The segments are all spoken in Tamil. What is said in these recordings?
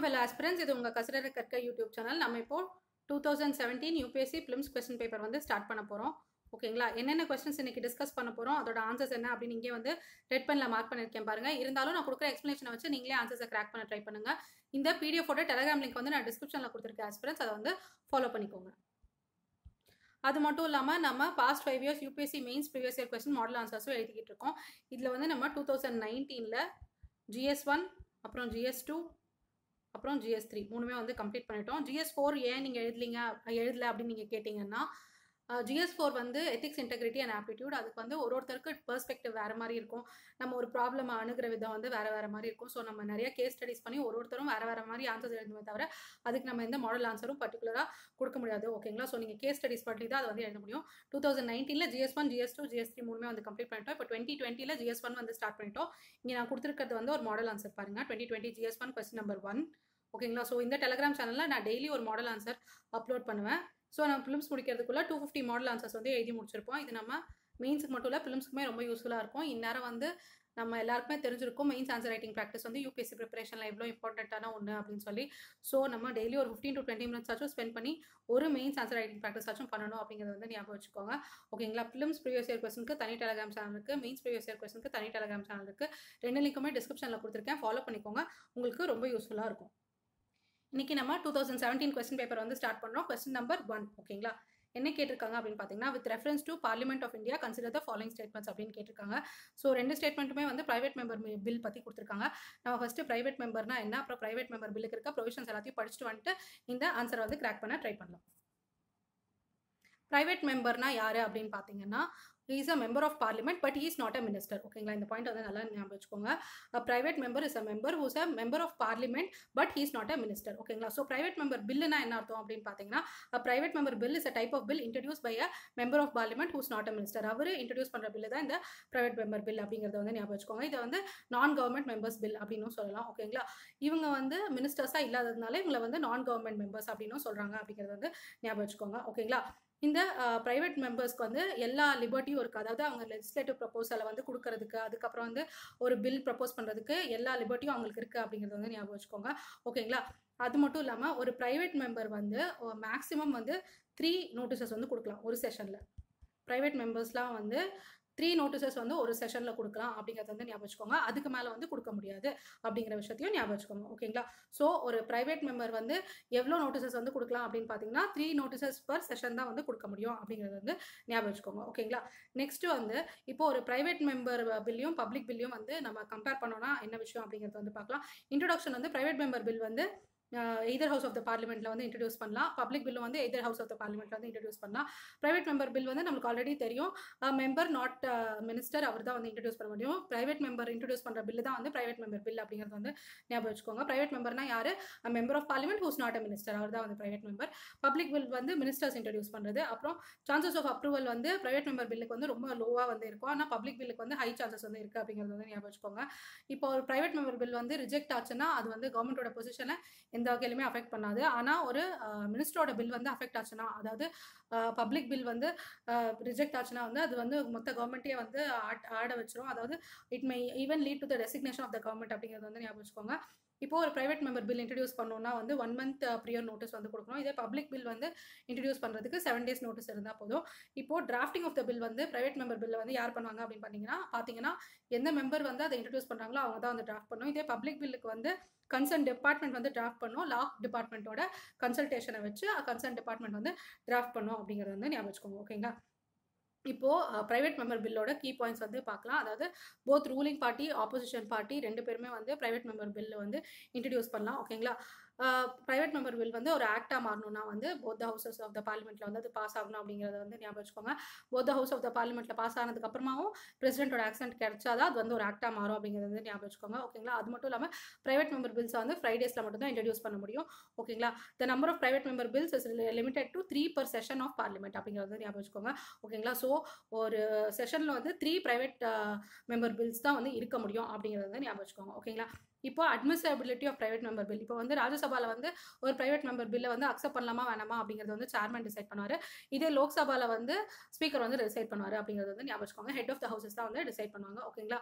வெல் ஆஸ்பிரன்ஸ் இது உங்கள் கசிரர கற்க யூடியூப் சேனல் நம்ம இப்போ two thousand seventeen UPSC prelims question paper வந்து ஸ்டார்ட் பண்ண போகிறோம் ஓகேங்களா என்னென்ன கொஸ்டின்ஸ் இன்னைக்கு டிஸ்கஸ் பண்ண போகிறோம் அதோட ஆன்சர்ஸ் என்ன அப்படின்னு இங்கே வந்து ரெட் பெனில் மார்க் பண்ணியிருக்கேன் பாருங்க இருந்தாலும் நான் கொடுக்குற எக்ஸ்ப்ளனேஷனை வச்சு நீங்களே ஆன்சர்ஸை கிராக் பண்ண ட்ரை பண்ணுங்க இந்த பிடிஎஃபோட டெலகிராம் லிங்க் வந்து நான் டிஸ்கிரிப்ஷனில் கொடுத்துருக்கேன் ஆஸ்பிரன்ஸ் அதை வந்து ஃபாலோ பண்ணிக்கோங்க அது மட்டும் இல்லாமல் நம்ம past five years UPSC mains previous year question model ஆன்சர்ஸும் எழுதிக்கிட்டு இருக்கோம் இதில் வந்து நம்ம டூ தௌசண்ட் நைன்டீனில் ஜிஎஸ் ஒன் அப்புறம் ஜிஎஸ் டூ அப்புறம் ஜிஎஸ் த்ரீ மூணுமே வந்து கம்ப்ளீட் பண்ணிட்டோம் ஜிஎஸ் ஃபோர் ஏன் நீங்கள் எழுதலிங்க எழுதல அப்படின்னு நீங்கள் கேட்டிங்கன்னா ஜிஎஸ் ஃபோர் வந்து எத்திக்ஸ் இன்டெகிரிட்டி அண்ட் ஆப்டிடியூட் அதுக்கு வந்து ஒரு ஒருத்தருக்கு பெர்ஸ்பெக்டிவ் வேறு மாதிரி இருக்கும் நம்ம ஒரு ப்ராப்ளம் அணுகிற விதம் வந்து வேறு வேறு மாதிரி இருக்கும் ஸோ நம்ம நிறைய கேஸ் ஸ்டடிஸ் பண்ணி ஒரு ஒருத்தரும் வேறு வேறு மாதிரி ஆன்சர்ஸ் எழுதுமே தவிர அதுக்கு நம்ம எந்த மாடல் ஆன்சரும் பர்டிகுலராக கொடுக்க முடியாது ஓகேங்களா ஸோ நீங்கள் கேஸ் ஸ்டடிஸ் பண்ணி தான் அதை வந்து எழுத முடியும் டூ தௌசண்ட் நைன்டீனில் GS one GS two GS three மூணுமே வந்து கம்ப்ளீட் பண்ணிட்டோம் இப்போ டுவெண்ட்டி டுவெண்ட்டியில் ஜிஎஸ் ஒன் வந்து ஸ்டார்ட் பண்ணிட்டோம் இங்கே நான் கொடுத்துருக்கிறது வந்து ஒரு மாடல் ஆன்சர் பாருங்கள் twenty twenty GS one question number one ஓகேங்களா ஸோ இந்த டெலகிராம் சேனலில் நான் டெய்லி ஒரு மாடல் ஆன்சர் அப்லோட் பண்ணுவேன் ஸோ நம்ம ஃபிலிம்ஸ் முடிக்கிறதுக்குள்ள டூ ஃபிஃப்டி மாடல் ஆன்சர்ஸ் வந்து எழுதி முடிச்சிருப்போம் இது நம்ம மெயின்ஸுக்கு மட்டும் இல்லை ஃபிலிம்ஸுக்குமே ரொம்ப யூஸ்ஃபுல்லாக இருக்கும் இந்நேரம் வந்து நம்ம எல்லாருக்குமே தெரிஞ்சிருக்கும் மெயின்ஸ் ஆன்சர் ரைட்டிங் ப்ராக்டிஸ் வந்து யூபிஎஸ்சி ப்ரிப்பரேஷனில் எவ்வளோ இம்பார்ட்டண்ட்டான ஒன்று அப்படின்னு சொல்லி ஸோ நம்ம டெய்லி ஒரு ஃபிஃப்டின் டு டுவெண்ட்டி மினிட்ஸ் ஆச்சும் ஸ்பெண்ட் பண்ணி ஒரு மெயின்ஸ் ஆன்சர் ரைட்டிங் ப்ராக்டிஸ் ஆச்சும் பண்ணணும் அப்படிங்கிறத வந்து ஞாபகம் வச்சுக்கோங்க ஓகேங்களா ஃபிலிம்ஸ் ப்ரீவியஸ் இயர் கொஸ்டினுக்கு தனி டெலகிராம் சேனல் இருக்குது மெயின்ஸ் ப்ரீவியஸ் இயர் கொஸ்டினுக்கு தனி டெலகிராம் சேனல் இருக்குது ரெண்டு லிங்க்குமே டிஸ்கிரிப்ஷனில் கொடுத்துருக்கேன் ஃபாலோ பண்ணிக்கோங்க உங்களுக்கு ரொம்ப யூஸ்ஃபுல்லாக இருக்கும் இன்றைக்கி நம்ம two thousand seventeen question paper வந்து ஸ்டார்ட் பண்ணுறோம் கொஸ்டின் நம்பர் ஒன் ஓகேங்களா என்ன கேட்டிருக்காங்க அப்படின்னு பார்த்தீங்கன்னா with reference to parliament of India consider the following statements அப்படின்னு கேட்டிருக்காங்க ஸோ ரெண்டு ஸ்டேட்மெண்ட்டுமே வந்து ப்ரைவேட் மெம்பர் பில் பற்றி கொடுத்துருக்காங்க நம்ம ஃபஸ்ட்டு ப்ரைவேட் மெம்பர்னா என்ன அப்புறம் ப்ரைவேட் மெம்பர் பில்லுக்கு இருக்க ப்ரொவிஷன்ஸ் எல்லாத்தையும் படிச்சுட்டு வந்துட்டு இந்த ஆன்சரை வந்து கிராக் பண்ண ட்ரை பண்ணலாம் ப்ரைவேட் மெம்பர்னா யார் அப்படின்னு பார்த்தீங்கன்னா is a member of parliament but is not a minister ஓகேங்களா இந்த பாயிண்ட் வந்து நல்லா ஞாபகம் வச்சுக்கோங்க private member is a member who's a member of parliament but he's not a minister ஓகேங்களா ஸோ ப்ரைவேட் மெம்பர் பில்லுனா என்ன அர்த்தம் அப்படின்னு பார்த்தீங்கன்னா private member bill is a type of bill introduce by a member of parliament who's not a minister அவர் இன்ட்ரடியூஸ் பண்ணுற பில்லு தான் இந்த ப்ரைவேட் மெம்பர் பில் அப்படிங்கிறத வந்து ஞாபகம் வச்சுக்கோங்க இதை வந்து நான் கவர்மெண்ட் மெம்பர்ஸ் பில் அப்படின்னு சொல்லலாம் ஓகேங்களா இவங்க வந்து மினிஸ்டர்ஸாக இல்லாததுனால இவங்களை வந்து நான் கவர்மெண்ட் மெம்பர்ஸ் அப்படின்னு சொல்கிறாங்க அப்படிங்கிறத வந்து ஞாபகம் வச்சுக்கோங்க ஓகேங்களா இந்த ப்ரைவேட் மெம்பர்ஸ்க்கு வந்து எல்லா லிபர்ட்டியும் இருக்குது அதாவது அவங்க லெஜிஸ்லேட்டிவ் ப்ரப்போசலை வந்து கொடுக்கறதுக்கு அதுக்கப்புறம் வந்து ஒரு பில் ப்ரப்போஸ் பண்ணுறதுக்கு எல்லா லிபர்ட்டியும் அவங்களுக்கு இருக்குது அப்படிங்கிறத வந்து ஞாபகம் வச்சுக்கோங்க ஓகேங்களா அது மட்டும் இல்லாமல் ஒரு ப்ரைவேட் மெம்பர் வந்து மேக்ஸிமம் வந்து த்ரீ நோட்டீசஸ் வந்து கொடுக்கலாம் ஒரு செஷனில் ப்ரைவேட் மெம்பர்ஸ்லாம் வந்து த்ரீ நோட்டீசஸ் வந்து ஒரு செஷனில் கொடுக்கலாம் அப்படிங்கிறத வந்து ஞாபகம் வச்சுக்கோங்க அதுக்கு மேலே வந்து கொடுக்க முடியாது அப்படிங்கிற விஷயத்தையும் ஞாபகம் வச்சுக்கோங்க ஓகேங்களா ஸோ ஒரு ப்ரைவேட் மெம்பர் வந்து எவ்வளோ நோட்டீசஸ் வந்து கொடுக்கலாம் அப்படின்னு பார்த்தீங்கன்னா த்ரீ நோட்டீசஸ் பர் செஷன் தான் வந்து கொடுக்க முடியும் அப்படிங்கிறத வந்து ஞாபகம் வச்சுக்கோங்க ஓகேங்களா நெக்ஸ்ட் வந்து இப்போ ஒரு ப்ரைவேட் மெம்பர் பில்லையும் பப்ளிக் பில்லையும் வந்து நம்ம கம்பேர் பண்ணோம்னா என்ன விஷயம் அப்படிங்கிறத வந்து பார்க்கலாம் இன்ட்ரொடக்ஷன் வந்து ப்ரைவேட் மெம்பர் பில் வந்து எதர் ஹவுஸ் ஆஃப் த பார்லிமெண்ட்டில் வந்து இன்ட்ரடியூஸ் பண்ணலாம் பப்ளிக் பில் வந்து எதர் ஹவுஸ் ஆஃப் த பார்லிமெண்ட்டில் வந்து இன்ட்ரடியூஸ் பண்ணலாம் ப்ரைவேட் மெம்பர் பில் வந்து நம்மளுக்கு ஆல்ரெடி தெரியும் மெம்பர் நாட் மினிஸ்டர் அவர் தான் வந்து இன்ட்ரடியூஸ் பண்ண முடியும் ப்ரைவேட் மெம்பர் இன்ட்ரடியூஸ் பண்ணுற பில் தான் வந்து ப்ரைவேட் மெம்பர் பில் அப்படிங்கிறது வந்து ஞாபகம் வச்சுக்கோங்க ப்ரைவேட் மெம்பர்னா யார் member of parliament who's not a minister அவர் தான் வந்து ப்ரைவேட் மெம்பர் பப்ளிக் பில் வந்து மினிஸ்டர்ஸ் இன்ட்ரடியூஸ் பண்ணுறது அப்புறம் சான்சஸ் ஆஃப் அப்ரூவல் வந்து ப்ரைவேட் மெம்பர் பில்லுக்கு வந்து ரொம்ப லோவாக வந்து இருக்கும் ஆனால் பப்ளிக் பில்லுக்கு வந்து ஹை சான்சஸ் வந்து இருக்குது அப்படிங்கிறது வந்து ஞாபகம் வச்சுக்கோங்க இப்போ ஒரு ப்ரைவேட் மெம்பர் பில் வந்து ரிஜெக்ட் ஆச்சுன்னா அது வந்து கவர்மெண்ட்டோட பொசிஷனை எந்த வகையிலுமே அஃபெக்ட் பண்ண பண்ணாது ஆனால் ஒரு மினிஸ்டரோட பில் வந்து அஃபெக்ட் ஆச்சுன்னா அதாவது பப்ளிக் பில் வந்து ரிஜெக்ட் ஆச்சுன்னா வந்து அது வந்து மொத்த கவர்மெண்ட்டே வந்து ஆட வச்சிரும் அதாவது it may even lead to the resignation of the government அப்படிங்கிறது வந்து ஞாபகம் வச்சுக்கோங்க இப்போ ஒரு ப்ரைவேட் மெம்பர் பில் இன்ட்ரடியூஸ் பண்ணோம்னா வந்து ஒன் மந்த் ப்ரியர் நோட்டீஸ் வந்து கொடுக்கணும் இதே பப்ளிக் பில் வந்து இன்ட்ரடியூஸ் பண்ணுறதுக்கு செவன் டேஸ் நோட்டீஸ் இருந்தால் போதும் இப்போ டிராஃப்டிங் ஆஃப் த பில் வந்து ப்ரைவேட் மெம்பர் பில்லை வந்து யார் பண்ணுவாங்க அப்படின்னு பார்த்தீங்கன்னா பார்த்தீங்கன்னா எந்த மெம்பர் வந்து அதை இன்ட்ரடியூஸ் பண்ணுறாங்களோ அவங்க தான் வந்து டிராஃப்ட் பண்ணும் இதே பப்ளிக் பில்லுக்கு வந்து கன்சர்ன் டிபார்ட்மெண்ட் வந்து டிராஃப்ட் பண்ணும் லா டிபார்ட்மெண்ட்டோட கன்சல்டேஷனை வச்சு கன்சர்ன் டிபார்ட்மெண்ட் வந்து டிராஃப்ட் பண்ணும் அப்படிங்கிறது வந்து ஞாபகம் வச்சுக்கோங்க ஓகேங்களா இப்போது ப்ரைவேட் மெம்பர் பில்லோட கீ பாயிண்ட்ஸ் வந்து பார்க்கலாம் அதாவது both ruling party opposition party ரெண்டு பேருமே வந்து ப்ரைவேட் மெம்பர் பில்லு வந்து இன்ட்ரடியூஸ் பண்ணலாம் ஓகேங்களா ப்ரைவேட் மெம்பர் பில் வந்து ஒரு ஆக்டாக மாறணும்னா வந்து both the houses of the பார்லிமெண்ட்டில் வந்து அது பாஸ் ஆகணும் அப்படிங்கிறத வந்து ஞாபகம் வச்சுக்கோங்க both the house of the பார்லிமெண்ட்டில் பாஸ் ஆனதுக்கு அப்புறமாவும் பிரசிடென்ட்டோட ஆக்சன்ட் கிடைச்சாதான் அது வந்து ஒரு ஆக்டாக மாறும் அப்படிங்கிறது வந்து ஞாபகம் வச்சுக்கோங்க ஓகேங்களா அது மட்டும் இல்லாமல் ப்ரைவேட் மெம்பர் பில்ஸை வந்து ஃப்ரைடேஸில் மட்டும் தான் இன்ட்ரடியூஸ் பண்ண முடியும் ஓகேங்களா the number of private member bills is limited to three per session of parliament அப்படிங்கிறது ஞாபகம் வச்சுக்கோங்க ஓகேங்களா ஸோ ஒரு செஷனில் வந்து த்ரீ ப்ரைவேட் மெம்பர் பில்ஸ் தான் வந்து இருக்க முடியும் அப்படிங்கிறது வந்து ஞாபகம் வச்சுக்கோங்க ஓகேங்களா இப்போ admissibility of private member bill இப்போ வந்து ராஜ்யசபாவில் வந்து ஒரு பிரைவேட் மெம்பர் பில்லை வந்து அக்செப்ட் பண்ணலாமா வேணாமா அப்படிங்கிறது வந்து சேர்மன் டிசைட் பண்ணுவார் இதே லோக்சபாவில் வந்து ஸ்பீக்கர் வந்து டிசைட் பண்ணுவார் அப்படிங்கிறது வந்து ஞாபகம் வச்சுக்கோங்க ஹெட் ஆஃப் த ஹவுசஸ் தான் வந்து டிசைட் பண்ணுவாங்க ஓகேங்களா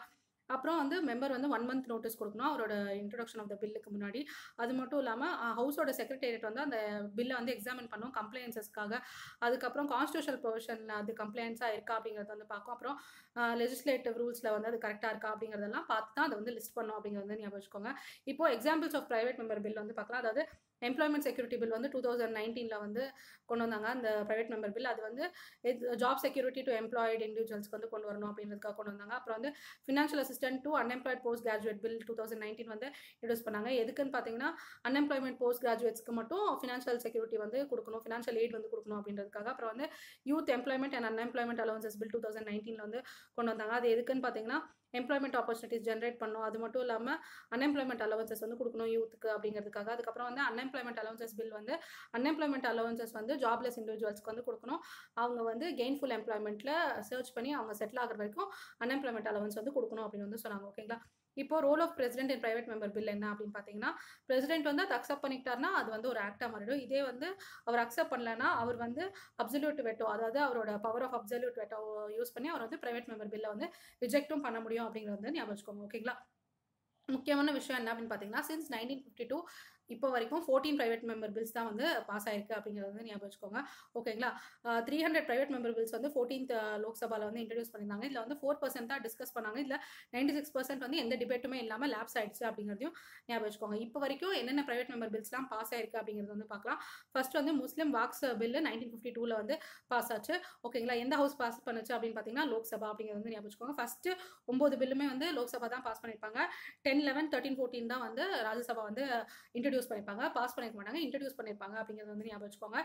அப்புறம் வந்து மெம்பர் வந்து ஒன் மந்த் நோட்டீஸ் கொடுக்கணும் அவரோட இன்ட்ரொடக்ஷன் ஆஃப் த பில்லுக்கு முன்னாடி அது மட்டும் இல்லாமல் ஹவுஸோட செக்ரட்டேரியட் வந்து அந்த பில்லை வந்து எக்ஸாமின் பண்ணும் கம்ப்ளைன்சஸ்க்காக அதுக்கப்புறம் கான்ஸ்டியூஷனல் ப்ரொவிஷனில் அது கம்ப்ளைண்ட்ஸாக இருக்கா அப்படிங்கிறத வந்து பார்க்கும் அப்புறம் லெஜிஸ்லேட்டிவ் ரூல்ஸில் வந்து அது கரெக்டாக இருக்கா அப்படிங்கிறதெல்லாம் பார்த்து தான் அதை வந்து லிஸ்ட் பண்ணும் அப்படிங்கிறது வந்து ஞாபகம் வச்சுக்கோங்க இப்போ examples of private member bill வந்து பார்க்கலாம் அதாவது எம்ப்ளாய்மெண்ட் செக்யூரிட்டி பில் வந்து டூ தௌசண்ட் நைன்டீனில் வந்து கொண்டு வந்தாங்க அந்த ப்ரைவேட் மெம்பர் பில் அது வந்து ஜாப் செக்யூரிட்டி டு எம்ப்ளாய்டு இண்டிவிஜுவல்ஸ்க்கு வந்து கொண்டு வரணும் அப்படின்றதுக்காக கொண்டு வந்தாங்க அப்புறம் வந்து financial assistant to unemployed post graduate bill two thousand nineteen வந்து இன்ட்ரூஸ் பண்ணாங்க எதுக்குன்னு பார்த்தீங்கன்னா அன்எம்ப்ளாய்மெண்ட் போஸ்ட் கிராஜுவேட்ஸ்க்கு மட்டும் ஃபினான்ஷியல் செக்யூரிட்டி வந்து கொடுக்கணும் ஃபினான்ஷியல் எய்ட் வந்து கொடுக்கணும் அப்படின்றதுக்காக அப்புறம் வந்து youth employment and unemployment allowances bill two thousand நைன்டீனில் வந்து கொண்டு வந்தாங்க அது எதுக்குன்னு பார்த்தீங்கன்னா எம்ப்ளாய்மெண்ட் ஆப்பர்ச்சுனிட்டிஸ் ஜென்ரேட் பண்ணும் அது மட்டும் இல்லாமல் அன்எம்ப்ளாய்மெண்ட் அலவன்சஸ் வந்து கொடுக்கணும் யூத்துக்கு அப்படிங்கிறதுக்காக அதுக்கப்புறம் வந்து அன்எம்ப்ளாய்மெண்ட் அலவன்சஸ் பில் வந்து அன்எம்ப்ளாய்மெண்ட் அலவன்சஸ் வந்து ஜாப்லெஸ் இண்டிவிஜுவல்ஸ்க்கு வந்து கொடுக்கணும் அவங்க வந்து கெயின்ஃபுல் எம்ப்ளாய்மெண்ட்டில் சர்ச் பண்ணி அவங்க செட்டில் ஆகிற வரைக்கும் அன்எம்ப்ளாய்மெண்ட் அலவன்ஸ் வந்து கொடுக்கணும் அப்படின்னு வந்து சொன்னாங்க ஓகேங்களா இப்போ role of president in private member bill என்ன அப்படின்னு பார்த்தீங்கன்னா பிரசிடென்ட் வந்து அதை அக்செப்ட் பண்ணிக்கிட்டாருன்னா அது வந்து ஒரு ஆக்டாக மாறிடும் இதே வந்து அவர் அக்செப்ட் பண்ணலன்னா அவர் வந்து அப்சல்யூட் வெட்டோ அதாவது அவரோட power of absolute veto use பண்ணி அவர் வந்து பிரைவேட் மெம்பர் பில்லை வந்து ரிஜெக்ட்டும் பண்ண முடியும் அப்படிங்கிறது வந்து ஞாபகம் வச்சுக்கோங்க ஓகேங்களா முக்கியமான விஷயம் என்ன அப்படின்னு பார்த்தீங்கன்னா சின்ஸ் நைன்டீன் ஃபிஃப்டி டூ இப்போ வரைக்கும் ஃபோர்டீன் ப்ரைவேட் மெம்பர் பில்ஸ் தான் வந்து பாஸ் ஆயிருக்கு அப்படிங்கிறது வந்து ஞாபகம் வச்சுக்கோங்க ஓகேங்களா three hundred private member bills வந்து ஃபோர்டீன்த் லோக்சபாவில் வந்து இன்ட்ரடியூஸ் பண்ணியிருந்தாங்க இதில் வந்து ஃபோர் பர்சன்ட் தான் டிஸ்கஸ் பண்ணாங்க இதில் நைன்டி சிக்ஸ் பர்சன்ட் வந்து எந்த டிபேட்டுமே இல்லாமல் லேப்ஸ் ஆயிடுச்சு அப்படிங்கிறதையும் ஞாபகம் வச்சுக்கோங்க இப்போ வரைக்கும் என்னென்ன ப்ரைவேட் மெம்பர் பில்ஸ்லாம் பாஸ் ஆயிருக்கு அப்படிங்கிறது வந்து பார்க்கலாம் ஃபர்ஸ்ட் வந்து Muslim Wakf bill nineteen fifty டூவில் வந்து பாஸ் ஆச்சு ஓகேங்களா எந்த ஹவுஸ் பாஸ் பண்ணுச்சு அப்படின்னு பார்த்தீங்கன்னா லோக்சபா அப்படிங்கிறது வந்து ஞாபகம் வச்சுக்கோங்க ஃபஸ்ட்டு ஒம்பது பில்லுமே வந்து லோக்சபா தான் பாஸ் பண்ணியிருப்பாங்க டென் லெவன் தேர்ட்டின் ஃபோர்டீன் தான் வந்து ராஜ்யசபா வந்து இன்ட்ரடியூஸ் பண்ணியிருப்பாங்க பாஸ் பண்ணிருக்க மாட்டாங்க இன்ட்ரடியூஸ் பண்ணியிருப்பாங்க அப்படிங்கிறது வந்து ஞாபகம் வச்சுக்கோங்க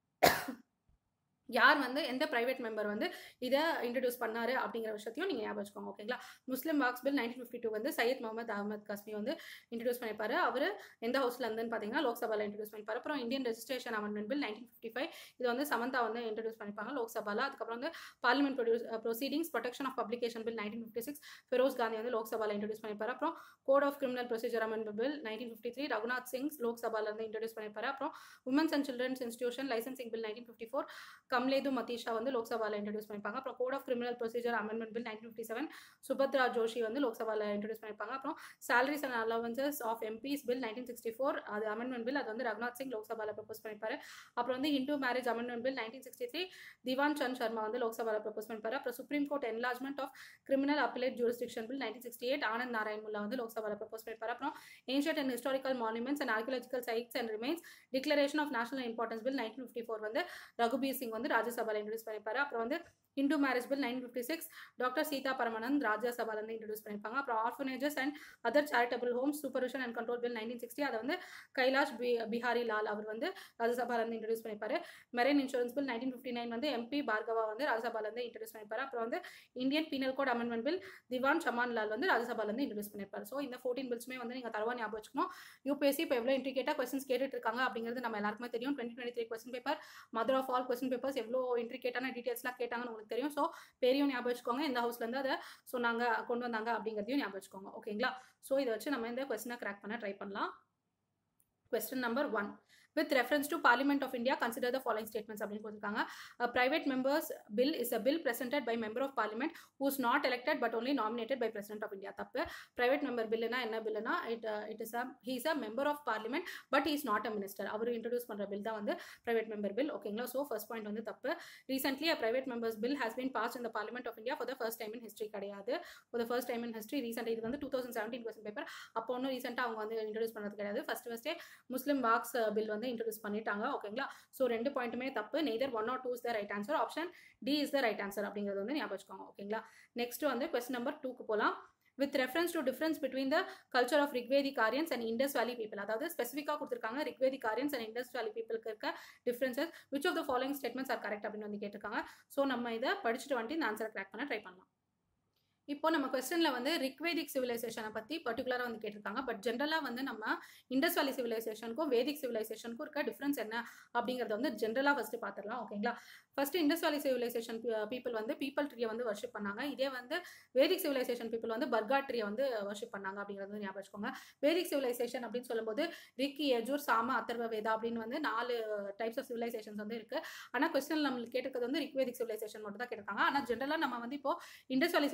யார் வந்து எந்த பிரைவேட் மெம்பர் வந்து இதை இன்ட்ரடியூஸ் பண்ணாரு அப்படிங்கிற விஷயத்தையும் நீங்கள் ஞாபகம் வச்சுக்கோங்க ஓகேங்களா Muslim walks bill nineteen fifty two வந்து சையத் முகமது அகமது காஸ்மி வந்து இன்ட்ரடியூஸ் பண்ணியிருப்பாரு அவர் எந்த ஹவுஸ்ல இருந்துன்னு பார்த்தீங்கன்னா லோக்சபாவில் இன்ட்ரடியூஸ் பண்ணிப்பாரு அப்புறம் Indian registration amendment bill nineteen fifty five இது வந்து சமந்தா வந்து இன்ட்ரடியூஸ் பண்ணிப்பாங்க லோக்சபாவில் அதுக்கப்புறம் வந்து parliament produce proceedings protection of publication bill nineteen fifty six Feroze Gandhi வந்து லோக்சபாவில் இன்ட்ரடியூஸ் பண்ணிப்பாரு அப்புறம் code of criminal procedure amendment bill nineteen fifty three Raghunath Singh லோக்சபாவில் வந்து இன்ட்ரடியூஸ் பண்ணிப்பாரு அப்புறம் women's and children's institution licensing bill nineteen fifty four Kamlendu Matisha வந்து லோக்சபாவில் இன்ட்ரடியூஸ் பண்ணியிருப்பாங்க அப்புறம் code of criminal procedure amendment bill nineteen fifty seven Subhadra Joshi வந்து லோக்சபாவில் இன்ட்ரடியூஸ் பண்ணியிருப்பாங்க அப்புறம் salaries and allowances of MPs bill nineteen sixty four அது அமெண்ட்மெண்ட் பில் அது வந்து ரகுநாத் சிங் லோக்சபாவில் ப்ரப்போஸ் பண்ணியிருப்பாரு அப்புறம் வந்து Hindu marriage amendment bill nineteen sixty three Diwan Chand Sharma வந்து லோக்சபாவில் ப்ரப்போஸ் பண்ணிப்பாரு அப்புறம் supreme court enlargement of criminal appellate jurisdiction bill nineteen sixty eight Anand Narayan Mulla வந்து லோக்சபாவில் ப்ரப்போஸ் பண்ணிப்பாரு அப்புறம் ஏன்ஷியட் and historical monuments and archaeological sites and remains declaration of national importance bill nineteen fifty four வந்து ரகுபீர் சிங் வந்து ராஜ்யசபாவில் இன்ட்ரடியூஸ் பண்ணிப்பாரு அப்புறம் வந்து Hindu marriage bill nine fifty six doctor Sita Parmanand ராஜ்யசபால இருந்து இன்ட்ரடியூஸ் பண்ணியிருப்பாங்க அப்புறம் orphanages and other charitable homes supervision and control bill nineteen sixty அதை வந்து கைலாஷ் பி பிஹாரி லால் அவர் வந்து ராஜ்யசபால இருந்து இன்ட்ரடியூஸ் பண்ணியிருப்பாரு marine insurance bill nineteen fifty nine வந்து எம்பி பார்கவா வந்து ராஜ்யசபால இருந்து இன்ட்ரடியூஸ் பண்ணியிருப்பாரு அப்புறம் வந்து Indian penal code amendment bill Diwan Chaman Lal வந்து ராஜ்யசபால இருந்து இன்ட்ரடியூஸ் பண்ணியிருப்பாரு ஸோ இந்த ஃபோர்டீன் பில்ஸுமே வந்து நீங்கள் தரவா ஞாபகம் வச்சுக்கணும் யூபிஎஸ்சி இப்போ எவ்வளோ இன்ட்ரிகேட்டாக கொஸ்டின்ஸ் கேட்டுட்டு இருக்காங்க அப்படிங்கிறது நம்ம எல்லாருக்குமே தெரியும் twenty twenty three question paper mother of all question papers எவ்வளோ இன்ட்ரிகேட்டான டீட்டெயில்ஸ்லாம் கேட்டாங்கன்னு உங்களுக்கு தெரியும் ஸோ பேரையும் ஞாபகம் வச்சுக்கோங்க எந்த ஹவுஸ்லேருந்து அதை சொன்னாங்க கொண்டு வந்தாங்க அப்படிங்கிறதையும் ஞாபகம் வச்சுக்கோங்க ஓகேங்களா ஸோ இதை வச்சு நம்ம இந்த கொஸ்டினை கிராக் பண்ண ட்ரை பண்ணலாம் question number one with reference to Parliament of India, consider the following statements அப்படின்னு கொடுத்துருக்காங்க A private member's bill is a bill presented by member of parliament who is not elected but only nominated by President of India. தப்பு private member பில்லுனா என்ன பில்லுனா it uh, it is a he is a member of parliament but he is not a minister. அவர் இன்ட்ரடியூஸ் பண்ற பில் தான் வந்து private member bill ஓகேங்களா ஸோ ஃபர்ஸ்ட் பாயிண்ட் வந்து தப்பு recently a private members bill has been passed in the Parliament of India for the first time in history கிடையாது for the first time in history recent இது வந்து two thousand seventeen question paper அப்போ ஒன்றும் ரீசெண்டாக அவங்க வந்து இன்ட்ரடியூஸ் பண்ணது கிடையாது ஃபர்ஸ்ட் ஃபர்ஸ்டே முஸ்லீம் வாக்ஸ் பில் வந்து இன்ட்ரடியூஸ் பண்ணிட்டாங்க ஓகேங்களா ஸோ ரெண்டு பாயிண்ட்டுமே தப்பு neither one or two is the right answer option D is the right answer அப்படிங்கிறது வந்து ஞாபகம் வச்சுக்கோங்க ஓகேங்களா நெக்ஸ்ட் வந்து கொஸ்டின் நம்பர் டூக்கு போகலாம் with reference to difference between the culture of Rigvedic Aryans and Indus valley people அதாவது ஸ்பெசிஃபிக்காக கொடுத்துருக்காங்க Rigvedic Aryans and Indus valley பீப்புளுக்கு இருக்க differences which of the following statements are correct அப்படின்னு வந்து கேட்டிருக்காங்க ஸோ நம்ம இதை படிச்சுட்டு வந்துட்டு இந்த ஆன்சரை கிராக் பண்ண ட்ரை பண்ணலாம் இப்போ நம்ம கொஸ்டினில் வந்து ரிக்வேதிக் சிவிலைசேஷனை பற்றி பர்டிகுலராக வந்து கேட்டிருக்காங்க பட் ஜென்ரலாக வந்து நம்ம இண்டஸ் வேலி சிவிலைசேஷனுக்கும் வேதிக் சிவிலைசேஷனுக்கும் இருக்க டிஃப்ரென்ஸ் என்ன அப்படிங்கிறத வந்து ஜென்ரலாக ஃபஸ்ட்டு பார்த்துடலாம் ஓகேங்களா first Indus valley civilisation people வந்து பீப்பிள் ட்ரீயை வந்து வர்ஷிப் பண்ணாங்க இதே வந்து வேதிக் சிவிலைசேஷன் பீப்புள் வந்து பர்கா ட்ரீயை வந்து வர்ஷிப் பண்ணாங்க அப்படிங்கிறது வந்து ஞாபகம் வச்சுக்கோங்க வேதிக் சிவிலைசேஷன் அப்படின்னு சொல்லும்போது ரிக்கி யஜூர் சாம அத்தர்வ வேதா அப்படின்னு வந்து நாலு டைப்ஸ் ஆஃப் சிவிலைசேஷன்ஸ் வந்து இருக்குது ஆனால் கொஸ்டின் நம்மளுக்கு கேட்டிருக்கிறது வந்து ரிக்வேதிக் சிவிலைசேஷன் மட்டும் தான் கேட்டிருக்காங்க ஆனால் ஜென்ரலாக நம்ம வந்து இப்போ இண்டஸ் வேலி சிவிலைசேஷன்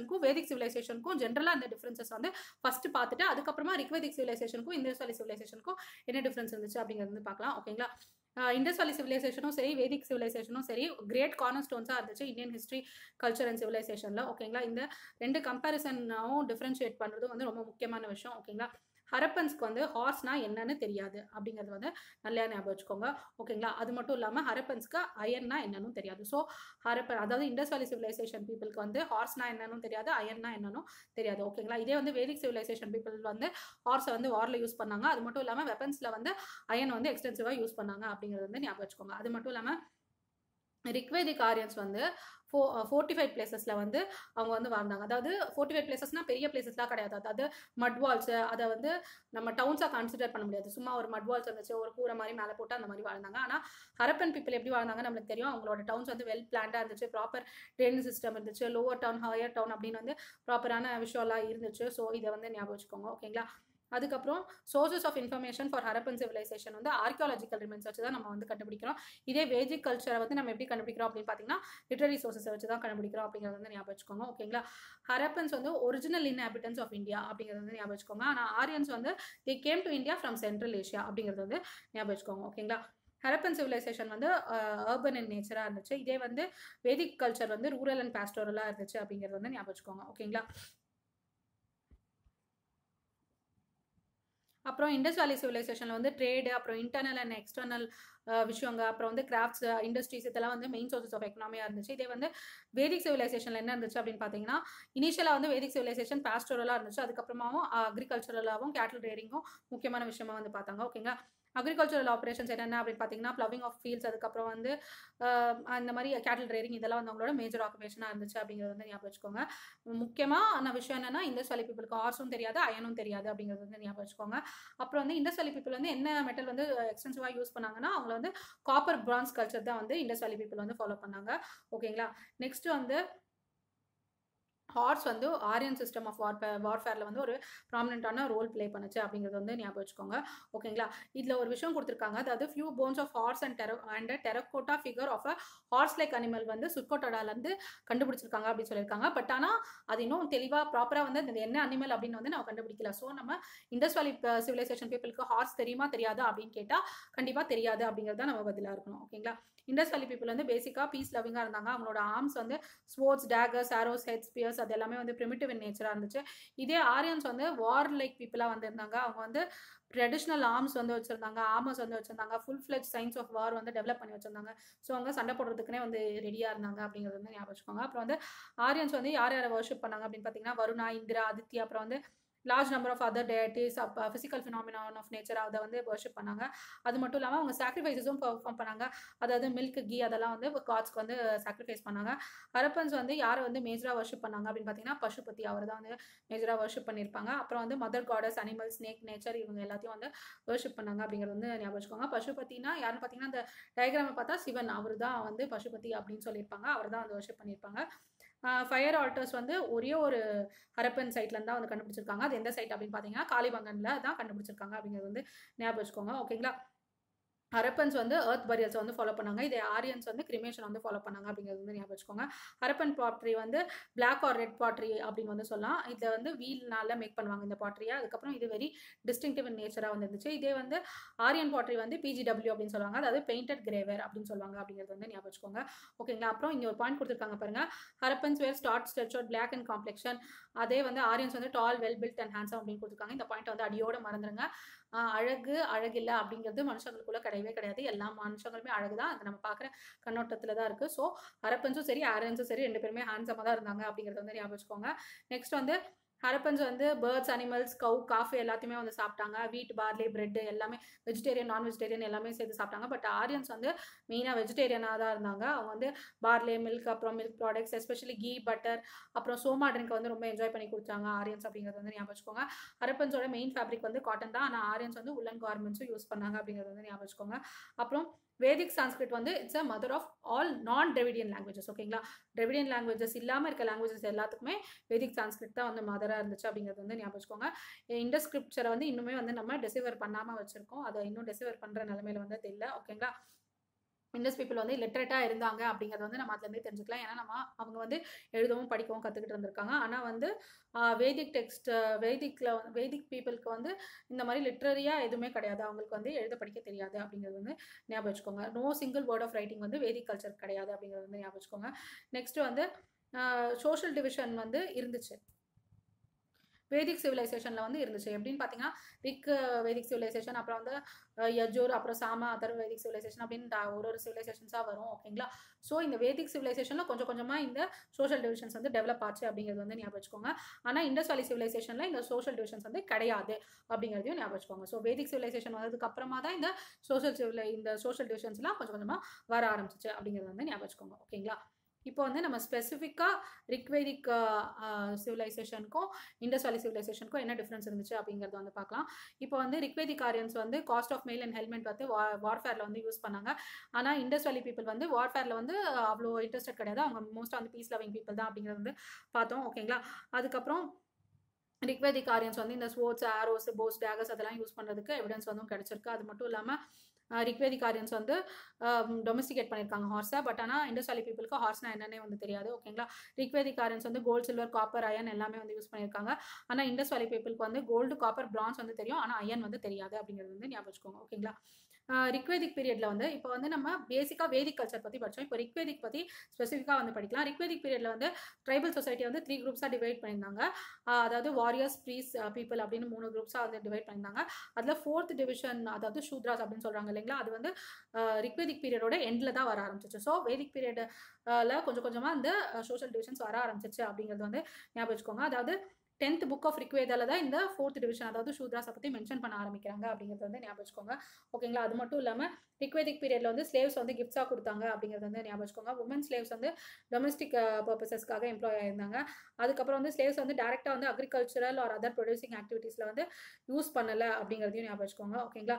சிவிலைசேஷனுக்கும் வேதிக் சிவிலைசேஷனுக்கும் ஜென்ரலாக அந்த டிஃப்ரென்சஸ் வந்து ஃபர்ஸ்ட் பார்த்துட்டு அதுக்கப்புறமா ரிக்வேதிக் சிவிலைசேஷனுக்கும் இந்தஸ் வேலி சிவிலைசேஷனுக்கும் என்ன டிஃப்ரென்ஸ் இருந்துச்சு அப்படிங்கிறது வந்து பார்க்கலாம் ஓகேங்களா இண்டஸ் வேலி சிவிலைசேஷனும் சரி வேதிக் சிவிலைசேஷனும் சரி கிரேட் கார்னர் ஸ்டோன்ஸாக இருந்துச்சு இந்தியன் ஹிஸ்ட்ரி கல்ச்சர் அண்ட் சிவிலைசேஷனில் ஓகேங்களா இந்த ரெண்டு கம்பேரிசனும் டிஃப்ரென்ஷியேட் பண்ணுறது வந்து ரொம்ப முக்கியமான விஷயம் ஓகேங்களா ஹரப்பன்ஸ்க்கு வந்து ஹார்ஸ்னா என்னன்னு தெரியாது அப்படிங்கிறது வந்து நல்லா ஞாபகம் வச்சுக்கோங்க ஓகேங்களா அது மட்டும் இல்லாமல் ஹரப்பன்ஸ்க்கு அயன்னா என்னன்னு தெரியாது ஸோ ஹரப்பன் அதாவது இண்டஸ் வேலி சிவிலைசேஷன் பீப்புளுக்கு வந்து ஹார்ஸ்னா என்னன்னு தெரியாது அயன்னா என்னன்னு தெரியாது ஓகேங்களா இதே வந்து வேதிக் சிவிலைசேஷன் பீப்புள் வந்து ஹார்ஸை வந்து வாரில் யூஸ் பண்ணாங்க அது மட்டும் இல்லாமல் வெப்பன்ஸில் வந்து அயன் வந்து எக்ஸ்டென்சிவாக யூஸ் பண்ணாங்க அப்படிங்கிறது வந்து ஞாபகம் வச்சுக்கோங்க அது மட்டும் இல்லாமல் ரிக்வேதிக் ஆரியன்ஸ் வந்து ஃபோ ஃபோர்ட்டிஃபைட் பிளேசஸில் வந்து அவங்க வந்து வாழ்ந்தாங்க அதாவது ஃபோர்ட்டிஃபைட் பிளேசஸ்னால் பெரிய பிளேசஸ்லாம் கிடையாது அதாவது மட் வால்ஸு அதை வந்து நம்ம டவுன்ஸாக கன்சிடர் பண்ண முடியாது சும்மா ஒரு மட் வால்ஸ் இருந்துச்சு ஒரு கூரை மாதிரி மேலே போட்டு அந்த மாதிரி வாழ்ந்தாங்க ஆனால் ஹரப்பன் பீப்பிள் எப்படி வாழ்ந்தாங்க நம்மளுக்கு தெரியும் அவங்களோட டவுன்ஸ் வந்து வெல் பிளான்டாக இருந்துச்சு ப்ராப்பர் ட்ரெயின் சிஸ்டம் இருந்துச்சு லோவர் டவுன் ஹையர் டவுன் அப்படின்னு வந்து ப்ராப்பரான விஷயம்லாம் இருந்துச்சு ஸோ இதை வந்து ஞாபகம் வச்சுக்கோங்க ஓகேங்களா அதுக்கப்புறம் sources of information for Harappan civilisation வந்து ஆர்கியாலஜிக்கல் ரிமென்ஸ் வச்சு தான் நம்ம வந்து கண்டுபிடிக்கிறோம் இதே வேதிக் கல்ச்சரை வந்து நம்ம எப்படி கண்டுபிடிக்கிறோம் அப்படின்னு பார்த்தீங்கன்னா லிட்டரரி சோர்சஸை வச்சு தான் கண்டுபிடிக்கிறோம் அப்படிங்கிறது வந்து ஞாபகம் வச்சுக்கோங்க ஓகேங்களா ஹரப்பன்ஸ் வந்து ஒரிஜினல் இன்ஹாபிட்டன்ஸ் ஆஃப் இந்தியா அப்படிங்கிறது வந்து ஞாபகம் வச்சுக்கோங்க ஆனால் ஆரியன்ஸ் வந்து the came to India from central Asia அப்படிங்கிறது வந்து ஞாபகம் வச்சுக்கோங்க ஓகேங்களா ஹரப்பன் சிவிலைசேஷன் வந்து அர்பன் அண்ட் நேச்சராக இருந்துச்சு இதே வந்து வேதிக் கல்ச்சர் வந்து ரூரல் அண்ட் பாஸ்டோரலாக இருந்துச்சு அப்படிங்கிறது வந்து ஞாபகம் வச்சுக்கோங்க ஓகேங்களா அப்புறம் இண்டஸ் வேலி சிவிலைசேஷனில் வந்து ட்ரேடு அப்புறம் இன்டர்னல் அண்ட் எக்ஸ்டர்னல் விஷயங்க அப்புறம் வந்து கிராஃப்ட்ஸ் இண்டஸ்ட்ரீஸ் இதெல்லாம் வந்து மெயின் சோர்சஸ் ஆஃப் எக்கனாமியாக இருந்துச்சு இதே வந்து வேதிக் சிவிலைசேஷனில் என்ன இருந்துச்சு அப்படின்னு பார்த்தீங்கன்னா இனிஷியலாக வந்து வேதிக் சிவிலைசேஷன் பாஸ்டோரலாக இருந்துச்சு அதுக்கப்புறமாவும் அக்ரிகல்ச்சரலாகவும் கேட்டில் ரேடிங்கும் முக்கியமான விஷயமா வந்து பார்த்தாங்க ஓகேங்களா அக்ரிகல்ச்சரல் ஆப்ரேஷன்ஸ் என்னென்ன அப்படின்னு பார்த்தீங்கன்னா ப்ளவிங் ஆஃப் ஃபீல்ட்ஸ் அதுக்கப்புறம் வந்து அந்த மாதிரி கேட்டில் ட்ரேடிங் இதெல்லாம் வந்து அவங்களோட மேஜர் ஆக்குபேஷனாக இருந்துச்சு அப்படிங்கிறது வந்து ஞாபகம் வச்சுக்கோங்க முக்கியமான விஷயம் என்னன்னா இந்த வேலி பீப்புளுக்கு ஹார்ஸும் தெரியாது அயனும் தெரியாது அப்படிங்கிறது வந்து ஞாபகம் வச்சுக்கோங்க அப்புறம் வந்து இண்டஸ் வேலி பீப்புள் வந்து என்ன மெட்டல் வந்து எக்ஸ்டென்சிவாக யூஸ் பண்ணாங்கன்னா அவங்கள வந்து காப்பர் பிரான்ஸ் கல்ச்சர் தான் வந்து இண்டஸ் வேலி பீப்புள் வந்து ஃபாலோ பண்ணாங்க ஓகேங்களா நெக்ஸ்ட் வந்து ஹார்ஸ் வந்து ஆரியன் சிஸ்டம் ஆஃப் வார்பே வார்ஃபேரில் வந்து ஒரு ப்ராமினெண்ட்டான ரோல் ப்ளே பண்ணுச்சு அப்படிங்கிறது வந்து ஞாபகம் வச்சுக்கோங்க ஓகேங்களா இதில் ஒரு விஷயம் கொடுத்துருக்காங்க அதாவது few bones of horse and terra and terracotta figure of a horse like animal வந்து சுட்கோட்டோடாலேருந்து கண்டுபிடிச்சிருக்காங்க அப்படின்னு சொல்லியிருக்காங்க பட் ஆனால் அது இன்னும் தெளிவாக ப்ராப்பராக வந்து அந்த என்ன அனிமல் அப்படின்னு வந்து நம்ம கண்டுபிடிக்கல ஸோ நம்ம இண்டஸ் வேலி சிவிலைசேஷன் பீப்புளுக்கு ஹார்ஸ் தெரியுமா தெரியாதா அப்படின்னு கேட்டால் கண்டிப்பாக தெரியாது அப்படிங்கிறது தான் நம்ம பதிலாக இருக்கணும் ஓகேங்களா இண்டஸ் வேலி பீப்புள் வந்து பேசிக்காக பீஸ் லவிங்காக இருந்தாங்க அவங்களோட ஆர்ம்ஸ் வந்து swords daggers arrows head spears அது எல்லாமே வந்து ப்ரிமிட்டிவ் இன் நேச்சராக இருந்துச்சு இதே ஆரியன்ஸ் வந்து வார் லைக் பீப்புளாக வந்து இருந்தாங்க அவங்க வந்து ட்ரெடிஷ்னல் ஆர்ம்ஸ் வந்து வச்சுருந்தாங்க ஆர்மர்ஸ் வந்து வச்சுருந்தாங்க full fledge science of war வந்து டெவலப் பண்ணி வச்சுருந்தாங்க ஸோ அவங்க சண்டை போடுறதுக்குனே வந்து ரெடியாக இருந்தாங்க அப்படிங்கிறது வந்து ஞாபகம் வச்சுக்கோங்க அப்புறம் வந்து ஆரியன்ஸ் வந்து யார் யாரை வர்ஷிப் பண்ணாங்க அப்படின்னு பார்த்தீங்கன்னா வருணா இந்திரா ஆதித்யா அப்புறம் வந்து large number of other deities of physical phenomenon of nature அதை வந்து வர்ஷிப் பண்ணாங்க அது மட்டும் இல்லாமல் அவங்க சாக்ரிஃபைஸஸும் பெர்ஃபார்ம் பண்ணாங்க அதாவது மில்க் கீ அதெல்லாம் வந்து காட்ஸ்க்கு வந்து சாக்ரிஃபைஸ் பண்ணாங்க ஹரப்பன்ஸ் வந்து யாரை வந்து மேஜராக வர்ஷிப் பண்ணாங்க அப்படின்னு பார்த்தீங்கன்னா பசுபதி அவர் தான் வந்து மேஜராக வர்ஷிப் பண்ணியிருப்பாங்க அப்புறம் வந்து mother goddess animal snake nature இவங்க எல்லாத்தையும் வந்து வர்ஷிப் பண்ணாங்க அப்படிங்கிறது வந்து ஞாபகம் வச்சுக்கோங்க பசுபத்தினா யாருன்னு பார்த்தீங்கன்னா அந்த டயக்ராமை பார்த்தா சிவன் அவர் தான் வந்து பசுபதி அப்படின்னு சொல்லியிருப்பாங்க அவர் தான் வந்து வர்ஷிப் பண்ணியிருப்பாங்க ஃபயர் ஆல்டர்ஸ் வந்து ஒரே ஒரு ஹரப்பன் சைட்லேருந்து தான் வந்து கண்டுபிடிச்சிருக்காங்க அது எந்த சைட் அப்படின்னு பார்த்தீங்கன்னா காளிபங்கனில் தான் கண்டுபிடிச்சிருக்காங்க அப்படிங்கிறது வந்து ஞாபகம் வச்சுக்கோங்க ஓகேங்களா ஹரப்பன்ஸ் வந்து எர்த் பரியல்ஸ் வந்து ஃபாலோ பண்ணாங்க இதே ஆரியன்ஸ் வந்து கிரிமேஷன் வந்து ஃபாலோ பண்ணாங்க அப்படிங்கிறது வந்து ஞாபகம் வச்சுக்கோங்க ஹரப்பன் பாட்ரி வந்து பிளாக் ஆர் ரெட் பாட்ரி அப்படின்னு வந்து சொல்லலாம் இதை வந்து வீல்னால மேக் பண்ணுவாங்க இந்த பாட்ரியை அதுக்கப்புறம் இது வெரி டிஸ்டிங்டிவ் இன் நேச்சராக வந்து இருந்துச்சு இதே வந்து ஆரியன் பாட்ரி வந்து பிஜிடபிள்யூ அப்படின்னு சொல்லுவாங்க அதாவது பெயிண்டட் கிரேவர் அப்படின்னு சொல்லுவாங்க அப்படிங்கிறது வந்து ஞாபகம் வச்சுக்கோங்க ஓகேங்களா அப்புறம் இங்கே ஒரு பாயிண்ட் கொடுத்துருக்காங்க பாருங்க Harappans were short statured black and complexion அதே வந்து ஆரியன்ஸ் வந்து tall well built and handsome அப்படின்னு கொடுத்துருக்காங்க இந்த பாயிண்ட் வந்து அடியோட மறந்துருங்க அழகு அழகில்லை அப்படிங்கிறது மனுஷங்களுக்குள்ள கிடையவே கிடையாது எல்லா மனுஷங்களுமே அழகு தான் அது நம்ம பார்க்குற கண்ணோட்டத்தில் தான் இருக்குது ஸோ ஹரப்பன்ஸும் சரி ஆரியன்ஸும் சரி ரெண்டு பேருமே ஹேண்ட்ஸமாக தான் இருந்தாங்க அப்படிங்கிறத வந்து ஞாபகம் வச்சுக்கோங்க நெக்ஸ்ட் வந்து ஹரப்பன்ஸ் வந்து பேர்ட்ஸ் அனிமல்ஸ் கவு காஃபி எல்லாத்தையுமே வந்து சாப்பிட்டாங்க வீட் பார்லி பிரெட் எல்லாமே வெஜிடேரியன் நான் வெஜிடேரியன் எல்லாமே சேர்த்து சாப்பிட்டாங்க பட் ஆரியன்ஸ் வந்து மெயினாக வெஜிடேரியனாக தான் இருந்தாங்க அவங்க வந்து பார்லே மில்க் அப்புறம் milk products especially ghee butter அப்புறம் சோமா ட்ரிங்க் வந்து ரொம்ப என்ஜாய் பண்ணி கொடுத்தாங்க ஆரியன்ஸ் அப்படிங்கிறது வந்து ஞாபகம் வச்சுக்கோங்க ஹரப்பன்ஸோட மெயின் ஃபேப்ரிக் வந்து காட்டன் தான் ஆனால் ஆரியன்ஸ் வந்து உல்லன் கார்மெண்ட்ஸும் யூஸ் பண்ணாங்க அப்படிங்கிறது வந்து ஞாபகம் வச்சுக்கோங்க அப்புறம் வேதிக் சான்ஸ்கிரிட் வந்து it's a mother of all non Dravidian languages ஓகேங்களா டிரெவிடியன் லாங்குவேஜஸ் இல்லாமல் இருக்க லாங்குவேஜஸ் எல்லாத்துக்குமே வேதிக் சான்ஸ்கிரிட் தான் வந்து மதராக இருந்துச்சு அப்படிங்கிறது வந்து ஞாபகம் வச்சுக்கோங்க இந்த ஸ்கிரிப்சரை வந்து இன்னுமே வந்து நம்ம டெசிவர் பண்ணாமல் வச்சுருக்கோம் அதை இன்னும் டெசிவர் பண்ணுற நிலமையில வந்து தெரியல ஓகேங்களா இண்டஸ் பீப்புள் வந்து லிட்ரேட்டாக இருந்தாங்க அப்படிங்கிறது வந்து நம்ம அதுலேருந்தே தெரிஞ்சுக்கலாம் ஏன்னா நம்ம அவங்க வந்து எழுதவும் படிக்கவும் கற்றுக்கிட்டு இருந்திருக்காங்க ஆனால் வந்து வேதிக் டெக்ஸ்ட் வேதிக்கில் வேதிக் பீப்புளுக்கு வந்து இந்த மாதிரி லிட்ரரியாக எதுவுமே கிடையாது அவங்களுக்கு வந்து எழுத படிக்க தெரியாது அப்படிங்கிறது வந்து ஞாபகம் வச்சுக்கோங்க no single word of writing வந்து வேதிக் கல்ச்சர் கிடையாது அப்படிங்கிறது வந்து ஞாபகம் வச்சுக்கோங்க நெக்ஸ்ட் வந்து சோஷியல் டிவிஷன் வந்து இருந்துச்சு வேதிக் சிவிலைசேஷனில் வந்து இருந்துச்சு எப்படின்னு பார்த்தீங்கன்னா ரிக் வேதிக் சிவிலைசேஷன் அப்புறம் வந்து யஜூர் அப்புறம் சாமா அதர் வேதிக் சிவிலைசேஷன் அப்படின்னு ஒரு ஒரு சிவிலைசேஷன்ஸாக வரும் ஓகேங்களா ஸோ இந்த வேதிக் சிவிலைசேஷனில் கொஞ்சம் கொஞ்சமாக இந்த சோஷியல் டிவிஷன்ஸ் வந்து டெவலப் ஆச்சு அப்படிங்கிறது வந்து ஞாபகம் வச்சுக்கோங்க ஆனால் இண்டஸ் வேலி சிவிலைசேஷனில் இந்த சோஷியல் டிவிஷன்ஸ் வந்து கிடையாது அப்படிங்கிறதையும் ஞாபகம் வச்சுக்கோங்க ஸோ வேதிக் சிவிலைசேஷன் வந்ததுக்கு அப்புறமா தான் இந்த சோஷியல் சிவிலை இந்த சோஷியல் டிவிஷன்ஸ்லாம் கொஞ்சம் கொஞ்சமாக வர ஆரம்பிச்சிச்சு அப்படிங்கிறது வந்து ஞாபகம் வச்சுக்கோங்க ஓகேங்களா இப்போ வந்து நம்ம ஸ்பெசிஃபிக்காக ரிக்வேதிக் சிவிலைசேஷனுக்கும் இண்டஸ் வேலி சிவிலைசேஷனுக்கும் என்ன டிஃப்ரென்ஸ் இருந்துச்சு அப்படிங்கிறது வந்து பார்க்கலாம் இப்போ வந்து ரிக்வேதிக் ஆரியன்ஸ் வந்து coat of mail and helmet வந்து வா வார்ஃபேரில் வந்து யூஸ் பண்ணாங்க ஆனால் இண்டஸ் வேலி பீப்புள் வந்து வார்ஃபேரில் வந்து அவ்வளோ இன்ட்ரெஸ்டட் கிடையாது அவங்க மோஸ்ட்டாக வந்து பீஸ் லவிங் பீப்புள் தான் அப்படிங்கிறது வந்து பார்த்தோம் ஓகேங்களா அதுக்கப்புறம் ரிக்வேதிக் ஆரியன்ஸ் வந்து இந்த ஸ்போர்ட்ஸ் ஆரோஸ் போஸ் டேகர்ஸ் அதெல்லாம் யூஸ் பண்ணுறதுக்கு எவிடன்ஸ் வந்து கிடச்சிருக்கு அது மட்டும் இல்லாமல் ரிக்வேதிக் ஆரியன்ஸ் வந்து டொமஸ்டிகேட் பண்ணியிருக்காங்க ஹார்ஸை பட் ஆனால் இண்டஸ்ட்ரியலி பீப்புளுக்கு ஹார்ஸ்னா என்னன்னே வந்து தெரியாது ஓகேங்களா ரிக்வேதிக் ஆரியன்ஸ் வந்து கோல்டு சில்வர் காப்பர் அயன் எல்லாமே வந்து யூஸ் பண்ணியிருக்காங்க ஆனால் இண்டஸ் வேலி பீப்புளுக்கு வந்து கோல்டு காப்பர் பிரான்ஸ் வந்து தெரியும் ஆனால் அயன் வந்து தெரியாது அப்படிங்கிறது வந்து ஞாபகம் வச்சுக்கோங்க ஓகேங்களா ரிக்வேதிக் பீரியடில் வந்து இப்போ வந்து நம்ம பேசிக்காக வேதிக் கல்ச்சர் பற்றி படித்தோம் இப்போ ரிக்வேதிக் பற்றி ஸ்பெசிஃபிக்காக வந்து படிக்கலாம் ரிக்வேதிக் பீரியடில் வந்து ட்ரைபல் சொசைட்டி வந்து த்ரீ குரூப்ஸாக டிவைட் பண்ணியிருந்தாங்க அதாவது வாரியர்ஸ் ப்ரீஸ் பீப்புள் அப்படின்னு மூணு குரூப்ஸாக வந்து டிவைட் பண்ணியிருந்தாங்க அதில் ஃபோர்த் டிவிஷன் அதாவது ஷூத்ராஸ் அப்படின்னு சொல்கிறாங்க இல்லைங்களா அது வந்து ரிக்வேதிக் பீரியடோட எண்டில் தான் வர ஆரம்பிச்சிச்சு ஸோ வேதிக் பீரியடில் கொஞ்சம் கொஞ்சமாக இந்த சோஷியல் டிவிஷன்ஸ் வர ஆரம்பிச்சிச்சு அப்படிங்கிறது வந்து ஞாபகம் வச்சுக்கோங்க அதாவது டென்த் புக் ஆஃப் ரிக்வேதால தான் இந்த ஃபோர்த் டிவிஷன் அதாவது சூத்ராஸை பற்றி மென்ஷன் பண்ண ஆரம்பிக்கிறாங்க அப்படிங்கிறது வந்து ஞாபகம் வச்சுக்கோங்க ஓகேங்களா அது மட்டும் இல்லாமல் ரிக்வேதிக் பீரியடில் வந்து ஸ்லேவ்ஸ் வந்து கிஃப்ட்ஸாக கொடுத்தாங்க அப்படிங்கிறது வந்து ஞாபகம் வச்சுக்கோங்க உமன் ஸ்லேவ்ஸ் வந்து டொமஸ்டிக் பர்பஸஸ்க்காக எம்ப்ளாய் ஆயிருந்தாங்க அதுக்கப்புறம் வந்து ஸ்லேவ்ஸ் வந்து டேரெக்டாக வந்து அக்ரிகல்ச்சரல் ஆர் அதர் ப்ரொடியூசிங் ஆக்டிவிட்டீஸில் வந்து யூஸ் பண்ணலை அப்படிங்கிறதையும் ஞாபகம் வச்சுக்கோங்க ஓகேங்களா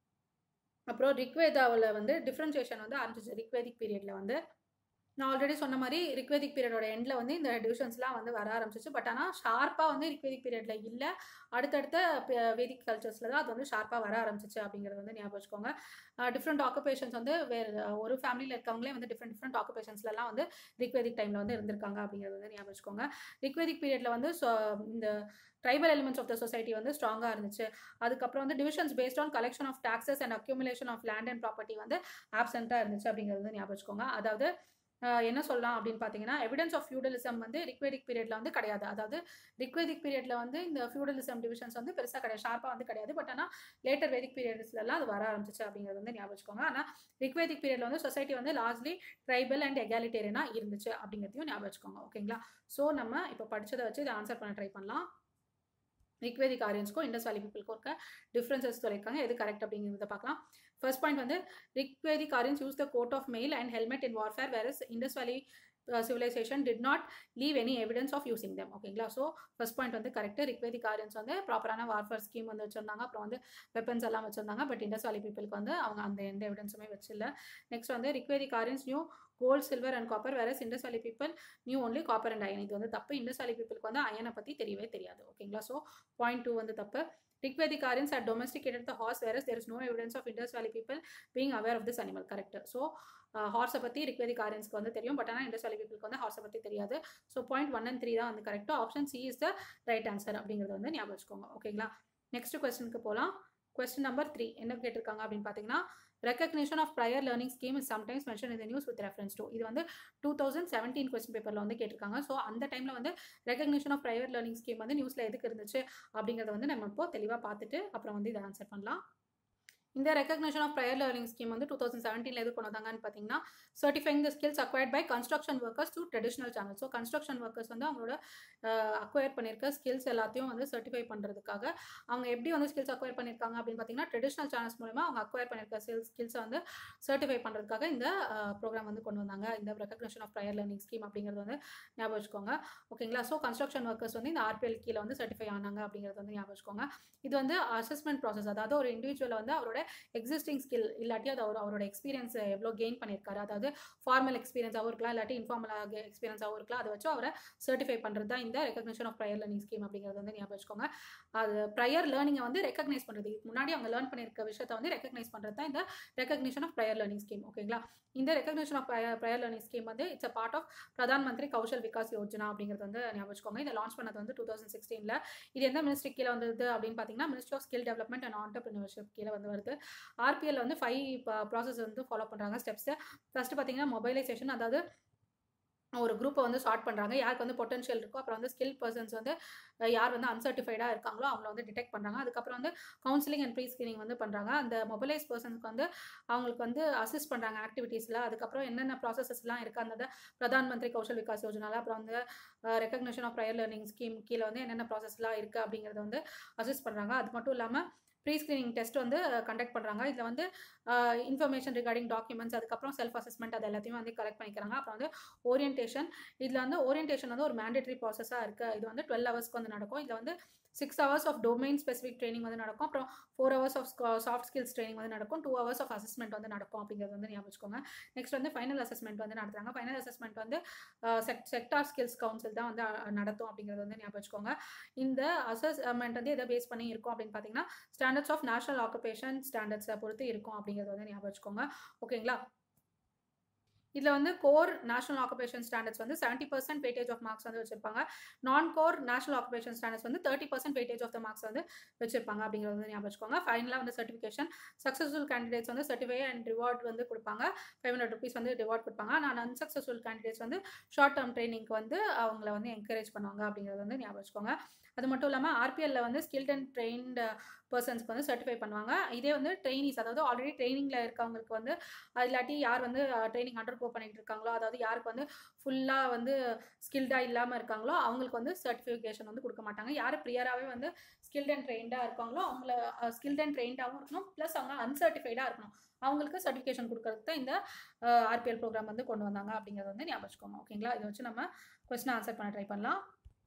அப்புறம் ரிக்வேதாவில் வந்து டிஃப்ரென்ஷியேஷன் வந்து ஆரம்பிச்சிச்சு ரிக்வேதிக் பீரியடில் வந்து நான் ஆல்ரெடி சொன்ன மாதிரி ரிக்வேதிக் பீரியடோட எண்டில் வந்து இந்த டிவிஷன்ஸ்லாம் வந்து வர ஆரம்பிச்சிச்சு பட் ஆனால் ஷார்ப்பாக வந்து ரிக்வேதிக் பீரியடில் இல்லை அடுத்தடுத்த வேதிக் கல்ச்சர்ஸில் தான் அது வந்து ஷார்ப்பாக வர ஆரம்பிச்சிச்சு அப்படிங்கிறது வந்து ஞாபகம் வச்சுக்கோங்க டிஃப்ரெண்ட் ஆக்குபேஷன்ஸ் வந்து வேறு ஒரு ஃபேமிலியில் இருக்கவங்களே வந்து டிஃப்ரெண்ட் டிஃப்ரெண்ட் ஆக்குபேஷன்ஸ்லாம் வந்து ரிக்வேதிக் டைமில் வந்து இருந்திருக்காங்க அப்படிங்கிறது வந்து ஞாபகம் வச்சுக்கோங்க ரிக்வேதிக் பீரியடில் வந்து இந்த tribal elements of the society வந்து ஸ்ட்ராங்காக இருந்துச்சு அதுக்கப்புறம் வந்து divisions based on collection of taxes and accumulation of land and property வந்து ஆப்சென்ட்டாக இருந்துச்சு அப்படிங்கிறது வந்து ஞாபகம் வச்சுக்கோங்க அதாவது என்ன சொல்லலாம் அப்படின்னு பார்த்தீங்கன்னா எவிடன்ஸ் ஆஃப் ஃபியூடலிசம் வந்து ரிக்வேதிக் பீரியடில் வந்து கிடையாது அதாவது ரிக்வேதிக் பீரியடில் வந்து இந்த ஃபியூடலிசம் டிவிஷன்ஸ் வந்து பெருசாக கிடையாது ஷார்ப்பாக வந்து கிடையாது பட் ஆனால் லேட்டர் வேதிக் பீரியட்ஸ்லாம் அது வர ஆரம்பிச்சிச்சு அப்படிங்கிறது வந்து ஞாபகம் வச்சுக்கோங்க ஆனால் ரிக்வேதிக் பீரியடில் வந்து சொசைட்டி வந்து லார்ஜ்லி ட்ரைபல் அண்ட் எகாலிட்டேரியனாக இருந்துச்சு அப்படிங்கிறதையும் ஞாபகம் வச்சுக்கோங்க ஓகேங்களா ஸோ நம்ம இப்போ படித்ததை வச்சு இதை ஆன்சர் பண்ண ட்ரை பண்ணலாம் ரிக்வேதிக் ஆரியன்ஸ்க்கும் இண்டஸ் வேலி பீப்புளுக்கும் இருக்க டிஃப்ரென்சஸ் சொல்லியிருக்காங்க எது கரெக்ட் அப்படிங்கிறத பார்க்கலாம் ஃபர்ஸ்ட் பாயிண்ட் வந்து Rigvedic Aryans use the coat of mail and helmet in warfare whereas Indus valley civilisation did not leave any evidence of using them ஓகேங்களா ஸோ ஃபர்ஸ்ட் பாயிண்ட் வந்து கரெக்ட் ரிக்வேதிக் ஆரியன்ஸ் வந்து ப்ராப்பரான வார்ஃபேர் ஸ்கீம் வந்து வச்சிருந்தாங்க அப்புறம் வந்து வெப்பன்ஸ் எல்லாம் வச்சிருந்தாங்க பட் இண்டஸ் வேலி பீப்புளுக்கு வந்து அவங்க அந்த எந்த எவிடன்ஸுமே வச்சில்ல நெக்ஸ்ட் வந்து Rigvedic Aryans knew gold silver and copper வேற Indus valley people knew only copper and iron இது வந்து தப்பு இண்டஸ் வேலி பீப்புளுக்கு வந்து அயனை பற்றி தெரியவே தெரியாது ஓகேங்களா ஸோ பாயிண்ட் டூ வந்து தப்பு Rigvedic Aryans had domesticated the horse, whereas there is no evidence of Indus Valley people being aware of this animal. Correct. So, ஹார்ஸை பற்றி ரிக்வேதிக் ஆரியன்ஸ்க்கு வந்து தெரியும் பட் ஆனால் இண்டஸ் வேலி பீப்புளுக்கு வந்து ஹார்ஸை பற்றி தெரியாது so point one and three தான் வந்து கரெக்டாக option C is the right answer அப்படிங்கிறது வந்து ஞாபகம் வச்சுக்கோங்க ஓகேங்களா நெக்ஸ்ட் கொஸ்டினுக்கு போகலாம் கொஸ்டின் நம்பர் த்ரீ என்ன கேட்டிருக்காங்க அப்படின்னு பார்த்தீங்கன்னா recognition of prior learning scheme is sometimes mention in news with reference to இது வந்து டூ தௌசண்ட் செவன்டீன் கொஸ்டின் பேப்பரில் வந்து கேட்டிருக்காங்க ஸோ அந்த டைமில் வந்து recognition of prior learning scheme வந்து நியூஸில் எதுக்கு இருந்துச்சு அப்படிங்கிறத வந்து நம்ம இப்போ தெளிவாக பார்த்துட்டு அப்புறம் வந்து இதை ஆன்சர் பண்ணலாம் இந்த recognition of prior learning scheme வந்து டூ தௌசண்ட் செவன்டீனில் எது கொண்டு வந்தாங்கன்னு பார்த்தீங்கன்னா certifying the skills acquired by construction workers to traditional channel so construction workers வந்து அவங்களோட அக்வயர் பண்ணியிருக்க ஸ்கில்ஸ் எல்லாத்தையும் வந்து சர்டிஃபை பண்ணுறதுக்காக அவங்க எப்படி வந்து ஸ்கில்ஸ் அக்வயர் பண்ணியிருக்காங்க அப்படின்னு பார்த்தீங்கன்னா ட்ரெடிஷனல் சேனல்ஸ் மூலமா அவங்க அக்வயர் பண்ணியிருக்க ஸ்கில்ஸ் ஸ்கில்ஸை வந்து சர்டிஃபை பண்ணுறதுக்காக இந்த ப்ரோக்ராம் வந்து கொண்டு வந்தாங்க இந்த recognition of prior learning scheme அப்படிங்கிறது வந்து ஞாபகம் வச்சுக்கோங்க ஓகேங்களா ஸோ கன்ஸ்ட்ரக்ஷன் ஒர்க்கர்ஸ் வந்து இந்த ஆர்பிஎல் கீழே வந்து சர்டிஃபை ஆனாங்க அப்படிங்கிறது வந்து ஞாபகம் வச்சுக்கோங்க இது வந்து அசஸ்மெண்ட் ப்ராசஸ் அதாவது ஒரு இண்டிவிஜுவலை வந்து அவரோட எக்ஸிஸ்டிங் ஸ்கில் இல்லாட்டி அது அவர் அவரோட எக்ஸ்பீரியன்ஸ் எவ்வளோ கெயின் பண்ணியிருக்காரு அதாவது ஃபார்மல் எக்ஸ்பீரியன்ஸாகவும் இருக்கலாம் இல்லாட்டி இன்ஃபார்மலாக எக்ஸ்பீரியன்ஸாகவும் இருக்கலாம் அதை வச்சு அவரை சர்டிஃபை பண்ணுறது தான் இந்த recognition of prior learning scheme அப்படிங்கிறது வந்து ஞாபகம் வச்சுக்கோங்க அது ப்ரையர் லேர்னிங்கை வந்து ரெக்கக்னைஸ் பண்ணுறது முன்னாடி அவங்க லேர்ன் பண்ணியிருக்க விஷயத்தை வந்து ரெக்கக்னைஸ் பண்ணுறது தான் இந்த recognition of prior learning scheme ஓகேங்களா இந்த recognition of prior learning scheme வந்து it's a part of Pradhan Mantri Kaushal Vikas Yojana அப்படிங்கிறது வந்து ஞாபகம் வச்சுக்கோங்க இதை லான்ச் பண்ணது வந்து டூ தௌசண்ட் சிக்ஸ்டீனில் இது எந்த மினிஸ்ட்ரி கீழே வந்தது அப்படின்னு பார்த்தீங்கன்னா ministry of skill development and entrepreneurship கீழே வந்து வருது ஆர்பிஎல் வந்து ஃபைவ் ப்ராசஸ் வந்து ஃபாலோ பண்ணுறாங்க ஸ்டெப்ஸு ஃபஸ்ட்டு பார்த்தீங்கன்னா மொபைலைசேஷன் அதாவது ஒரு குரூப்பை வந்து ஸ்டார்ட் பண்ணுறாங்க யாருக்கு வந்து பொட்டன்ஷியல் இருக்கோ அப்புறம் வந்து ஸ்கில் பர்சன்ஸ் வந்து யார் வந்து அன்சர்டிஃபைடாக இருக்காங்களோ அவங்கள வந்து டிடெக்ட் பண்ணுறாங்க அதுக்கப்புறம் வந்து கவுன்சிலிங் அண்ட் ப்ரீ ஸ்கிரீனிங் வந்து பண்ணுறாங்க அந்த மொபைலைஸ் பர்சன்ஸ்க்கு வந்து அவங்களுக்கு வந்து அசிஸ்ட் பண்ணுறாங்க ஆக்டிவிட்டீஸில் அதுக்கப்புறம் என்னென்ன ப்ராசஸஸ்லாம் இருக்குது அந்த பிரதான் மந்திரி கௌஷல் விகாஸ் யோஜனால அப்புறம் வந்து recognition of prior learning scheme கீழே வந்து என்னென்ன ப்ராசஸ்லாம் இருக்குது அப்படிங்கிறத வந்து அசிஸ்ட் பண்ணுறாங்க அது மட்டும் இல்லாமல் ப்ரீ ஸ்க்ரீனிங் டெஸ்ட் வந்து கண்டக்ட் பண்ணுறாங்க இதில் வந்து இன்ஃபர்மேஷன் ரிகார்டிங் டாக்குமெண்ட்ஸ் அதுக்கப்புறம் செல்ஃப் அசஸ்மெண்ட் அது எல்லாத்தையுமே வந்து கலெக்ட் பண்ணிக்கிறாங்க அப்புறம் வந்து ஓரியன்டேஷன் இதில் வந்து ஓரியன்டேஷன் வந்து ஒரு மேண்டேட்டரி ப்ராசஸாக இருக்குது இது வந்து டுவெல் ஹவர்ஸ்க்கு வந்து நடக்கும் இதில் வந்து six hours of domain specific training வந்து நடக்கும் அப்புறம் four hours of soft skills training வந்து நடக்கும் டூ ஹவர்ஸ் ஆஃப் அசஸ்மெண்ட் வந்து நடக்கும் அப்படிங்கிறது வந்து ஞாபகம் வச்சுக்கோங்க நெக்ஸ்ட் வந்து ஃபைனல் அசஸ்மெண்ட் வந்து நடத்துறாங்க ஃபைனல் அசஸ்மெண்ட் வந்து செக்டார் ஸ்கில்ஸ் கவுன்சில் தான் வந்து நடத்தும் அப்படிங்கிறது வந்து ஞாபகம் வச்சுக்கோங்க இந்த அசஸ்மெண்ட் வந்து எதை பேஸ் பண்ணி இருக்கும் அப்படின்னு பார்த்தீங்கன்னா ஸ்டாண்டர்ட்ஸ் ஆஃப் நேஷனல் ஆக்குபேஷன் ஸ்டாண்டர்ட்ஸை பொறுத்து இருக்கும் அப்படிங்கிறது வந்து ஞாபகம் வச்சுக்கோங்க ஓகேங்களா இதில் வந்து கோர் நேஷனல் ஆக்குபேஷன் ஸ்டாண்டர்ட்ஸ் வந்து seventy percent weightage of marks வந்து வச்சிருப்பாங்க non core national occupation standards வந்து thirty percent weightage of the marks வந்து வச்சிருப்பாங்க அப்படிங்கிறது வந்து ஞாபகம் வச்சுக்கோங்க ஃபைனலாக வந்து சர்டிஃபிகேஷன் சக்ஸஸ்ஃபுல் கேண்டிடேட்ஸ் வந்து சர்டிஃபை அண்ட் ரிவார்ட் வந்து கொடுப்பாங்க ஃபைவ் ஹண்ட்ரட் ருபீஸ் வந்து ரிவார்ட் கொடுப்பாங்க நான் அன்சக்ஸஸ்ஃபுல் கேண்டிடேட்ஸ் வந்து ஷார்ட் டேர்ம் ட்ரைனிங்க்கு வந்து அவங்கள வந்து என்கரேஜ் பண்ணுவாங்க அப்படிங்கிறது வந்து ஞாபகம் வச்சுக்கோங்க அது மட்டும் இல்லாமல் ஆர்பிஎல்ல வந்து ஸ்கில்ட் அண்ட் ட்ரெயின்டு பர்சன்ஸ்க்கு வந்து சர்டிஃபை பண்ணுவாங்க இதே வந்து ட்ரைனிஸ் அதாவது ஆல்ரெடி ட்ரைனிங்கில் இருக்கவங்களுக்கு வந்து இல்லாட்டி யார் வந்து ட்ரைனிங் அண்டர் கோ பண்ணிட்டு இருக்காங்களோ அதாவது யாருக்கு வந்து ஃபுல்லாக வந்து ஸ்கில்டாக இல்லாமல் இருக்காங்களோ அவங்களுக்கு வந்து சர்டிஃபிகேஷன் வந்து கொடுக்க மாட்டாங்க யார் ப்ரியராகவே வந்து ஸ்கில்ட் அண்ட் ட்ரெயின்டாக இருக்காங்களோ அவங்கள ஸ்கில்ட் அண்ட் ட்ரெயின்டாகவும் இருக்கணும் ப்ளஸ் அவங்க அன்சர்டிஃபைடாக இருக்கணும் அவங்களுக்கு சர்டிஃபிகேஷன் கொடுக்கறதுக்கு தான் இந்த ஆர்பிஎல் ப்ரோக்ராம் வந்து கொண்டு வந்தாங்க அப்படிங்கிறது வந்து ஞாபகம் வச்சுக்கோங்க ஓகேங்களா இதை வச்சு நம்ம கொஸ்டின் ஆன்சர் பண்ண ட்ரை பண்ணலாம்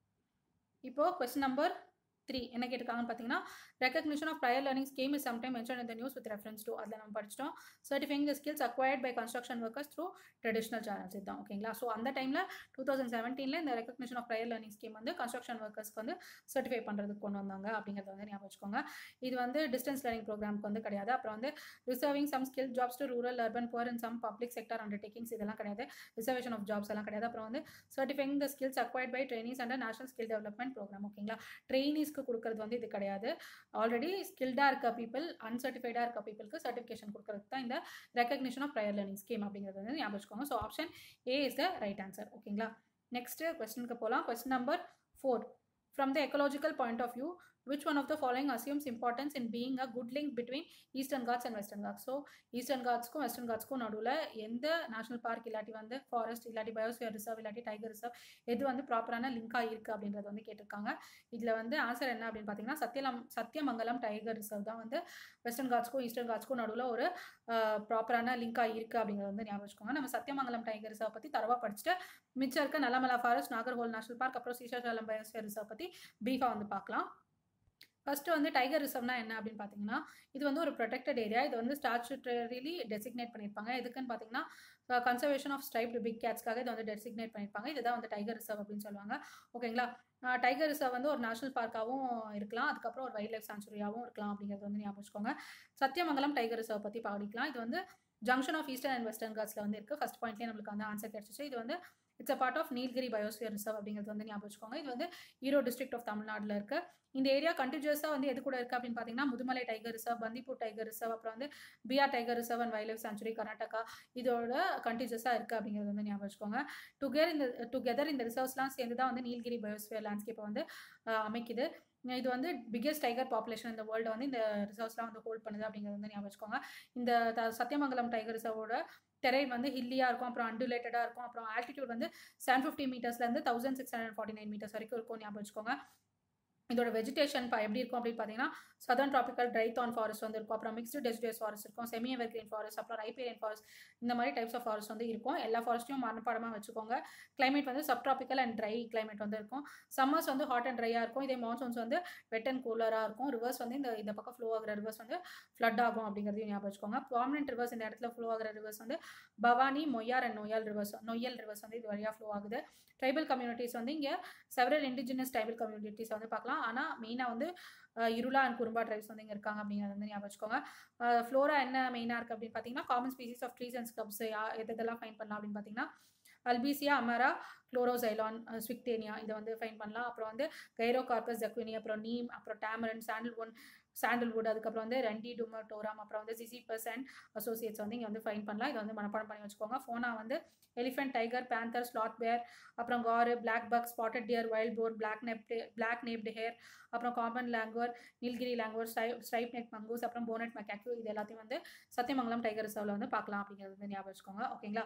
இப்போது கொஸ்டின் நம்பர் த்ரீ என்ன கேட்டிருக்காங்கன்னு பார்த்தீங்கன்னா recognition of prior learning scheme is sometime mention இந்த நியூஸ் வித் ரெஃபரன்ஸ் டு அதில் நம்ம படிச்சிட்டோம் certifying the skills acquired by construction workers through traditional channels இதுதான் ஓகேங்களா ஸோ அந்த டைமில் டூ தௌசண்ட் செவன்டீனில் இந்த recognition of prior learning scheme வந்து கன்ஸ்ட்ரக்ஷன் ஒர்க்கர்ஸ்க்கு வந்து சர்டிஃபை பண்ணுறதுக்கு கொண்டு வந்தாங்க அப்படிங்கிறத வந்து ஞாபகம் வச்சுக்கோங்க இது வந்து டிஸ்டன்ஸ் லேர்னிங் ப்ரோக்ராம்க்கு வந்து கிடையாது அப்புறம் வந்து reserving some skill jobs to rural urban poor and some public sector undertakings இதெல்லாம் கிடையாது ரிசர்வேஷன் ஆஃப் ஜாப்ஸ் எல்லாம் கிடையாது அப்புறம் வந்து certifying the skills acquired by trainees and national skill development programme ஓகேங்களா ட்ரைனிஸ்க்கு கொடுக்குறது வந்து இது கிடையாது ஆல்ரெடி ஸ்கில்டாக இருக்க பீப்புள் அன்சர்டிஃபைடாக இருக்க பீப்புளுக்கு சர்டிஃபிகேஷன் கொடுக்கறதுக்கு தான் இந்த recognition of prior learning scheme அப்படிங்கிறது வந்து ஞாபகம் வச்சுக்கோங்க so option A is the right answer ஓகேங்களா நெக்ஸ்ட் கொஸ்டினுக்கு போகலாம் question number four from the ecological point of view which one of the following assumes importance in being a good link between eastern ghats and western ghats so eastern காட்ஸ்க்கும் வெஸ்டர்ன் காட்ஸ்க்கும் நடுவில் எந்த நேஷனல் பார்க் இல்லாட்டி வந்து ஃபாரஸ்ட் இல்லாட்டி பயோஸ்பியர் ரிசர்வ் இல்லாட்டி டைகர் ரிசர்வ் எது வந்து ப்ராப்பரான லிங்காக இருக்குது அப்படின்றது வந்து கேட்டிருக்காங்க இதில் வந்து ஆன்சர் என்ன அப்படின்னு பார்த்தீங்கன்னா சத்தியலம் சத்தியமங்கலம் டைகர் ரிசர்வ் தான் வந்து வெஸ்டர்ன் காட்ஸ்க்கும் ஈஸ்டர்ன் காட்ஸ்க்கும் நடுவில் ஒரு ப்ராப்பரான லிங்காக இருக்குது அப்படிங்கிறது வந்து ஞாபகம் வச்சுக்கோங்க நம்ம சத்தியமங்கலம் டைகர் ரிசர்வ் பற்றி தரவாக படிச்சுட்டு மிச்சம் இருக்க Nallamala forest Nagarhole national park அப்புறம் சீஷாசாலம் பயோஸ்பியர் ரிசர்வ் பற்றி பீஃபாக வந்து பார்க்கலாம் ஃபஸ்ட்டு வந்து டைகர் ரிசர்வ்னா என்ன அப்படின்னு பார்த்தீங்கன்னா இது வந்து ஒரு ப்ரொடெக்டட் ஏரியா இது வந்து ஸ்டாச்சுட்டரிலி டெசிக்னேட் பண்ணியிருப்பாங்க எதுக்குன்னு பார்த்தீங்கன்னா கன்சர்வேஷன் ஆஃப் ஸ்ட்ரைப்டு பிக் கேட்ஸ்க்காக இதை வந்து டெசிக்னேட் பண்ணியிருப்பாங்க இதுதான் வந்து டைகர் ரிசர்வ் அப்படின்னு சொல்லுவாங்க ஓகேங்களா டைகர் ரிசர்வ் வந்து ஒரு நேஷனல் பார்க்காகவும் இருக்கலாம் அதுக்கப்புறம் ஒரு வைல்ட் லைஃப் சாங்சுரியாகவும் இருக்கலாம் அப்படிங்கிறது வந்து ஞாபகம் வச்சுக்கோங்க சத்தியமங்கலம் டைகர் ரிசர்வ் பற்றி படிக்கலாம் இது வந்து junction of eastern and western காட்ஸில் வந்து இருக்குது ஃபஸ்ட் பாயிண்ட்லேயே நம்மளுக்கு வந்து ஆன்சர் கிடச்சிச்சு இது வந்து it's a part of Nilgiri biosphere reserve அப்படிங்கிறது வந்து ஞாபகம் வச்சுக்கோங்க இது வந்து ஈரோடு டிஸ்ட்ரிக்ட் ஆஃப் தமிழ்நாட்டில் இருக்குது இந்த ஏரியா கண்டினியூஸாக வந்து எது கூட இருக்குது அப்படின்னு பார்த்தீங்கன்னா Mudumalai tiger reserve Bandipur tiger reserve அப்புறம் வந்து BR tiger reserve and wildlife sanctuary Karnataka இதோட கண்டினியூஸாக இருக்குது அப்படிங்கிறது வந்து ஞாபகம் வச்சுக்கோங்க டுகெதர் இந்த டுகெதர் இந்த ரிசர்வ்ஸ்லாம் சேர்ந்து தான் வந்து நீல்கிரி பயோஸ்பியர் லேண்ட்ஸ்கேப்பை வந்து அமைக்குது இது வந்து பிக்கெஸ்ட் டைகர் பாப்புலேஷன் இந்த வேர்ல்டு வந்து இந்த ரிசர்வ்ஸ்லாம் வந்து ஹோல்ட் பண்ணுது அப்படிங்கிறது வந்து ஞாபகம் வச்சுக்கோங்க இந்த சத்தியமங்கலம் டைகர் ரிசர்வோட டெரைன் வந்து ஹில்லியாக இருக்கும் அப்புறம் அண்டுலேட்டடாக இருக்கும் அப்புறம் ஆல்டிடியூட் வந்து செவன் ஃபிஃப்டி மீட்டர்ஸ்லேருந்து thousand six hundred forty nine metres வரைக்கும் இருக்கும் ஞாபகம் வச்சுக்கோங்க இதோட வெஜிடேஷன் எப்படி இருக்கும் அப்படின்னு பார்த்தீங்கன்னா சதர்ன் ட்ராபிக்கல் ட்ரை தான் ஃபாரஸ்ட் வந்து இருக்கும் அப்புறம் மிக்ஸ்டு டெசிடியஸ் ஃபாரஸ்ட் இருக்கும் செமி எவர் கிரீன் ஃபாரஸ்ட் அப்புறம் ரைப்பேரியன் ஃபாரஸ்ட் இந்த மாதிரி டைப்ஸ் ஆஃப் ஃபாரஸ்ட் வந்து இருக்கும் எல்லா ஃபாரஸ்ட்டையும் மனப்பாடமாக வச்சுக்கோங்க கிளைமேட் வந்து subtropical and dry climate வந்து இருக்கும் சம்மர்ஸ் வந்து ஹாட் அண்ட் ட்ரையாக இருக்கும் இதே மான்சூன்ஸ் வந்து வெட் அண்ட் கூலராக இருக்கும் ரிவர்ஸ் வந்து இந்த இந்த பக்கம் ஃப்ளோ ஆகிற ரிவர்ஸ் வந்து ஃப்ளட் ஆகும் அப்படிங்கிறதையும் ஞாபகம் வச்சுக்கோங்க ப்ராமினன்ட் ரிவர்ஸ் இந்த இடத்துல ஃப்ளோ ஆகிற ரிவர்ஸ் வந்து Bhavani Moyar and Noyyal rivers Noyyal rivers வந்து இது வழியாக ஃப்ளோ ஆகுது ட்ரைபல் கம்யூனிட்டிஸ் வந்து இங்கே செவரல் இண்டிஜினஸ் ட்ரைபல் கம்யூனிட்டிஸ் வந்து பார்க்கலாம் ஆனால் மெயினாக வந்து இருளா அண்ட் குறும்பா ட்ரைப்ஸ் வந்து இங்கே இருக்காங்க அப்படிங்கிறது வந்து ஞாபகம் வச்சுக்கோங்க ஃப்ளோரா என்ன மெயினாக இருக்குது அப்படின்னு பார்த்தீங்கன்னா common species of trees and shrubs எது இதெல்லாம் ஃபைன் பண்ணலாம் அப்படின்னு பார்த்தீங்கன்னா அல்பீசியா அமரா குளோரோசைலான் ஸ்விக்டேனியா இதை வந்து ஃபைன் பண்ணலாம் அப்புறம் வந்து கைரோ கார்பஸ் ஜக்வினி அப்புறம் நீம் அப்புறம் டேமரன் சாண்டில்வுட் சாண்டில்வுட் அதுக்கப்புறம் வந்து ரெண்டி டுமட்டோராம் அப்புறம் வந்து சிசிபஸ் அண்ட் அசோசியேட்ஸ் வந்து இங்கே வந்து ஃபைன் பண்ணலாம் இதை வந்து மனப்பாடம் பண்ணி வச்சுக்கோங்க ஃபோனா வந்து elephant tiger panther sloth bear அப்புறம் gaur blackbuck spotted deer wild boar black naped black naped hare அப்புறம் காமன் லாங்குவர் நீல்கிரி லாங்குவர் ஸ்டை ஸ்ட்ரைப் நெக் மங்கூஸ் அப்புறம் போனட் மெக்காக்யூ இது எல்லாத்தையும் வந்து சத்தியமங்கலம் டைகர் ரிசர்வில் வந்து பார்க்கலாம் அப்படிங்கிறது வந்து ஞாபகம் வச்சுக்கோங்க ஓகேங்களா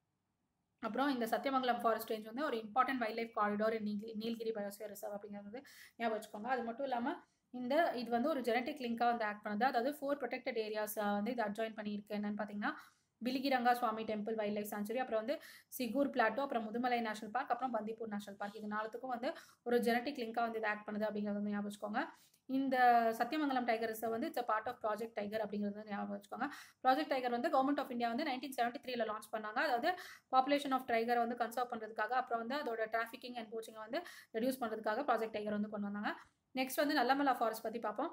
அப்புறம் இந்த சத்தியமங்கலம் ஃபாரஸ்ட் ரேஞ்ச் வந்து ஒரு important wildlife corridor Nil Nilgiri biosphere reserve அப்படிங்கிறது வந்து ஞாபகம் வச்சுக்கோங்க அது மட்டும் இல்லாமல் இந்த இது வந்து ஒரு ஜெனட்டிக் லிங்காக வந்து ஆக்ட் பண்ணுது அதாவது ஃபோர் ப்ரொடெக்டட் ஏரியாஸ் வந்து இது அட்ஜாயின் பண்ணியிருக்கு என்னன்னு பார்த்தீங்கன்னா Biligiriranga Swamy temple wildlife sanctuary அப்புறம் வந்து சிகூர் பிளாட்டோ அப்புறம் முதுமலை நேஷனல் பார்க் அப்புறம் பந்திப்பூர் நேஷனல் பார்க் இது நாலுத்துக்கும் வந்து ஒரு ஜெனட்டிக் லிங்காக வந்து இது ஆக்ட் பண்ணுது அப்படிங்கிறது வந்து ஞாபகம் வச்சுக்கோங்க இந்த சத்தியமங்கலம் டைகர் ரிசர்வ் வந்து it's part of project tiger அப்படிங்கிறது வந்து ஞாபகம் வச்சுக்கோங்க ப்ராஜெக்ட் டைகர் வந்து கவர்மெண்ட் ஆஃப் இந்தியா வந்து நைன்டீன் செவன்ட்டி த்ரீல லான்ச் பண்ணாங்க அதாவது பாப்புலேஷன் ஆஃப் டைகரை வந்து கன்சர்வ் பண்ணுறதுக்காக அப்புறம் வந்து அதோட டிராஃபிக்கிங் அண்ட் போச்சிங்கை வந்து ரெடியூஸ் பண்ணுறதுக்காக ப்ராஜெக்ட் டைகர் வந்து கொண்டு வந்தாங்க நெக்ஸ்ட் வந்து நல்லமலா ஃபாரஸ்ட் பற்றி பார்ப்போம்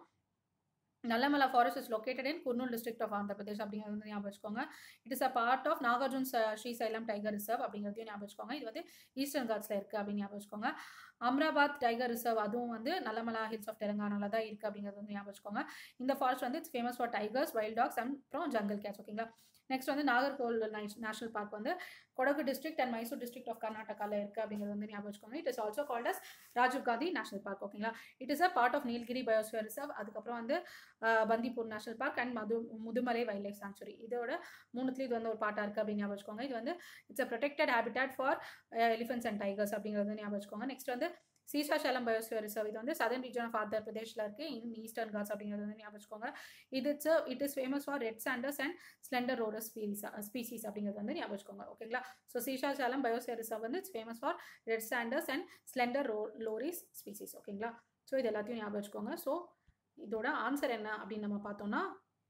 Nallamala forest is located in Kurnool district of Andhra Pradesh அப்படிங்கிறது வந்து ஞாபகம் வச்சுக்கோங்க it is a part of Nagarjun Srisailam tiger reserve அப்படிங்கிறதையும் ஞாபகம் வச்சுக்கோங்க இது வந்து ஈஸ்டர்ன் காட்ஸில் இருக்குது அப்படின்னு ஞாபகம் வச்சுக்கோங்க அம்ராபாத் டைகர் ரிசர்வ் அதுவும் வந்து நல்லமலா ஹில்ஸ் ஆஃப் தெலுங்கானால தான் இருக்குது அப்படிங்கிறது வந்து ஞாபகம் வச்சுக்கோங்க இந்த ஃபாரஸ்ட் வந்து it's famous for tigers wild dogs and அப்புறம் ஜங்கல் கேட்ஸ் ஓகேங்களா நெக்ஸ்ட் வந்து நாகர்கோவில் நேஷனல் பார்க் வந்து Kodagu district and Mysore district of கர்நாடகாவில் இருக்குது அப்படிங்கிறது வந்து ஞாபகம் வச்சுக்கோங்க it is also called as Rajiv Gandhi national park ஓகேங்களா it is a part of Nilgiri biosphere reserve அதுக்கப்புறம் வந்து பந்திப்பூர் நேஷனல் பார்க் அண்ட் மது முதுமலை வைல்ட் லைஃப் சாங்சுரி இதோட மூணுத்துலேயும் இது வந்து ஒரு பார்ட்டாக இருக்குது அப்படின்னு ஞாபகம் வச்சுக்கோங்க இது வந்து it's a protected habitat for elephants and tigers அப்படிங்கிறது வந்து ஞாபகம் வச்சுக்கோங்க நெக்ஸ்ட் வந்து சீசாஷலம் பயோஸ்பியர் ரிசர்வ் இது வந்து சதர்ன் ரீஜன் ஆஃப் ஆந்திர பிரதேஷில் இருக்குது இன் ஈஸ்டர்ன் காட்ஸ் அப்படிங்கிறது வந்து ஞாபகம் வச்சுக்கோங்க இது it's it is famous for red sanders and slender loris ஸ்பீஸ் ஸ்பீசிஸ் அப்படிங்கிறது வந்து ஞாபகம் வச்சுக்கோங்க ஓகேங்களா ஸோ சீஷாஷாலம் பயோஸ்பியர் ரிசர்வ் வந்து it's famous for red sanders and slender ரோ லோரிஸ் ஸ்பீசிஸ் ஓகேங்களா ஸோ இது எல்லாத்தையும் ஞாபகம் வச்சுக்கோங்க ஸோ இதோட ஆன்சர் என்ன அப்படின்னு நம்ம பார்த்தோம்னா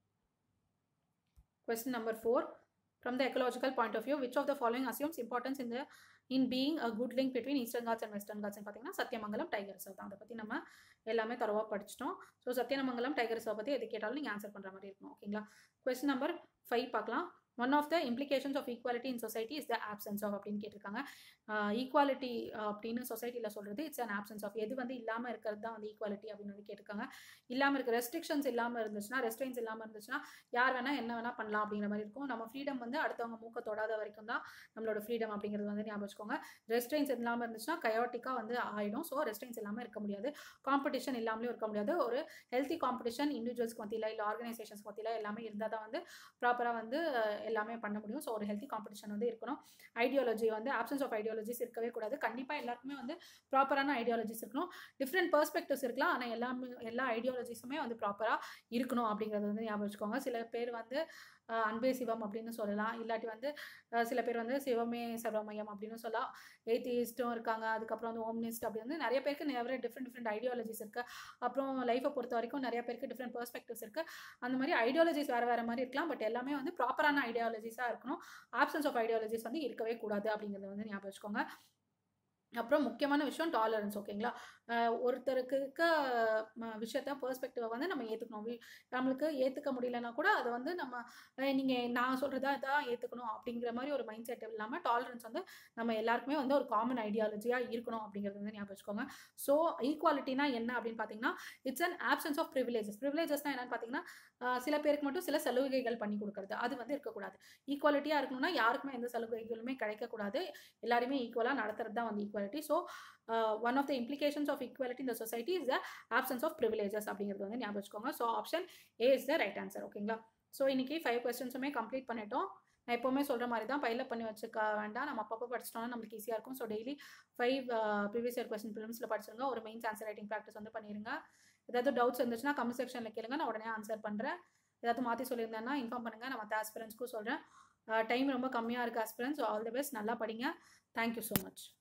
question number four from the ecological point of view which of the following assumes importance இந்த in being a good link between eastern ghats and western காட்ஸ்னு பார்த்தீங்கன்னா சத்தியமங்கலம் டைகர் ரிசர்வ் தான் அதை பற்றி நம்ம எல்லாமே தரவாக படிச்சிட்டோம் ஸோ சத்தியமங்கலம் டைகர் ரிசர்வ் பற்றி எது கேட்டாலும் நீங்கள் ஆன்சர் பண்ணுற மாதிரி இருக்கணும் ஓகேங்களா கொஸ்டின் நம்பர் ஃபைவ் பார்க்கலாம் one of the implications of equality in society is the absence of அப்படின்னு கேட்டிருக்காங்க ஈக்குவாலிட்டி அப்படின்னு சொசைட்டியில் சொல்கிறது இட்ஸ் அன் ஆப்சன்ஸ் ஆஃப் எது வந்து இல்லாமல் இருக்கிறது தான் வந்து ஈக்குவாலிட்டி அப்படின்னு வந்து கேட்டிருக்காங்க இல்லாமல் இருக்க ரெஸ்ட்ரிக்ஷன்ஸ் இல்லாமல் இருந்துச்சுன்னா ரெஸ்ட்ரெயின்ஸ் இல்லாமல் இருந்துச்சுன்னா யார் வேணால் என்ன வேணால் பண்ணலாம் அப்படிங்கிற மாதிரி இருக்கும் நம்ம ஃப்ரீடம் வந்து அடுத்தவங்க மூக்க தொடாத வரைக்கும் தான் நம்மளோட ஃப்ரீடம் அப்படிங்கிறது வந்து ஞாபகம் வச்சுக்கோங்க ரெஸ்ட்ரெயின்ஸ் இல்லாமல் இருந்துச்சுன்னா கயோட்டிக்காக வந்து ஆகிடும் ஸோ ரெஸ்ட்ரெயின்ஸ் இல்லாமல் இருக்க முடியாது காம்படிஷன் இல்லாமலே இருக்க முடியாது ஒரு ஹெல்த்தி காம்படிஷன் இண்டிவிஜுவல்ஸ்க்கு மத்தியில் இல்லை ஆர்கனைசேஷன்ஸ் மத்தியில் எல்லாமே இருந்தால் தான் வந்து ப்ராப்பராக வந்து எல்லாமே பண்ண முடியும் ஸோ ஒரு ஹெல்த்தி காம்படிஷன் வந்து இருக்கணும் ஐடியாலஜி வந்து ஆப்சன்ஸ் ஆஃப் ஐடியாலஜிஸ் இருக்கவே கூடாது கண்டிப்பாக எல்லாருக்குமே வந்து ப்ராப்பரான ஐடியாலஜிஸ் இருக்கணும் டிஃப்ரெண்ட் பெர்ஸ்பெக்டிவ்ஸ் இருக்கலாம் ஆனால் எல்லாமே எல்லா ஐடியாலஜிஸுமே வந்து ப்ராப்பராக இருக்கணும் அப்படிங்கிறது வந்து ஞாபகம் வச்சுக்கோங்க சில பேர் வந்து அன்பே சிவம் அப்படின்னு சொல்லலாம் இல்லாட்டி வந்து சில பேர் வந்து சிவமே சர்வமயம் அப்படின்னு சொல்லலாம் ஏத்திஸ்ட்டும் இருக்காங்க அதுக்கப்புறம் வந்து ஓம்னிஸ்ட் அப்படி வந்து நிறைய பேருக்கு நிறைய டிஃப்ரெண்ட் டிஃப்ரெண்ட் ஐடியாலஜிஸ் இருக்குது அப்புறம் லைஃப்பை பொறுத்த வரைக்கும் நிறைய பேருக்கு டிஃப்ரெண்ட் பெர்ஸ்பெக்டிவ்ஸ் இருக்குது அந்த மாதிரி ஐடியாலஜிஸ் வேறு வேறு மாதிரி இருக்கலாம் பட் எல்லாமே வந்து ப்ராப்பரான ஐடியாலஜிஸாக இருக்கணும் ஆப்சன்ஸ் ஆஃப் ஐடியாலஜிஸ் வந்து இருக்கவே கூடாது அப்படிங்கிறத வந்து ஞாபகம் வச்சுக்கோங்க அப்புறம் முக்கியமான விஷயம் டாலரன்ஸ் ஓகேங்களா ஒருத்தருக்கு இருக்க விஷயத்த பெர்ஸ்பெக்டிவை வந்து நம்ம ஏற்றுக்கணும் நம்மளுக்கு ஏற்றுக்க முடியலன்னா கூட அதை வந்து நம்ம நீங்கள் நான் சொல்கிறதா இதான் ஏற்றுக்கணும் அப்படிங்கிற மாதிரி ஒரு மைண்ட் செட் இல்லாமல் டாலரன்ஸ் வந்து நம்ம எல்லாருக்குமே வந்து ஒரு காமன் ஐடியாலஜியாக இருக்கணும் அப்படிங்கிறது வந்து ஞாபகம் வச்சுக்கோங்க ஸோ ஈக்குவாலிட்டினா என்ன அப்படின்னு பார்த்தீங்கன்னா it's an absence of privileges ப்ரிவிலேஜஸ்னால் என்னன்னு பார்த்தீங்கன்னா சில பேருக்கு மட்டும் சில சலுகைகள் பண்ணி கொடுக்குறது அது வந்து இருக்கக்கூடாது ஈக்குவாலிட்டியாக இருக்கணும்னா யாருக்குமே எந்த சலுகைகளுமே கிடைக்கக்கூடாது எல்லாருமே ஈக்குவலாக நடத்துறது தான் வந்து equality so one of the implications of equality இந்த society is the absence of privileges அப்படிங்கிறது வந்து ஞாபகம் வச்சுக்கோங்க so option A is the right answer ஓகேங்களா ஸோ இன்றைக்கி ஃபைவ் கொஸ்டின்ஸுமே கம்ப்ளீட் பண்ணிட்டோம் நான் எப்போவுமே சொல்கிற மாதிரி தான் பைலப் பண்ணி வச்சுக்க வேண்டாம் நம்ம அப்பப்போ படிச்சிட்டோம்னா நம்மளுக்கு ஈஸியாக இருக்கும் so daily five previous year question ஃபிலிம்ஸில் படிச்சிருங்க ஒரு மெயின்ஸ் ஆன்சர் ரைட்டிங் ப்ராக்டிஸ் வந்து பண்ணிடுங்க ஏதாவது டவுட்ஸ் இருந்துச்சுன்னா கமெண்ட் செக்ஷனில் கேளுங்க நான் உடனே ஆன்சர் பண்ணுறேன் ஏதாவது மாற்றி சொல்லியிருந்தேன்னா இன்ஃபார்ம் பண்ணுங்கள் நான் மற்ற ஆஸ்பிரன்ஸ்க்கும் சொல்கிறேன் டைம் ரொம்ப கம்மியாக இருக்குது aspirants so all the best நல்லா படிங்க தேங்க்யூ ஸோ மச்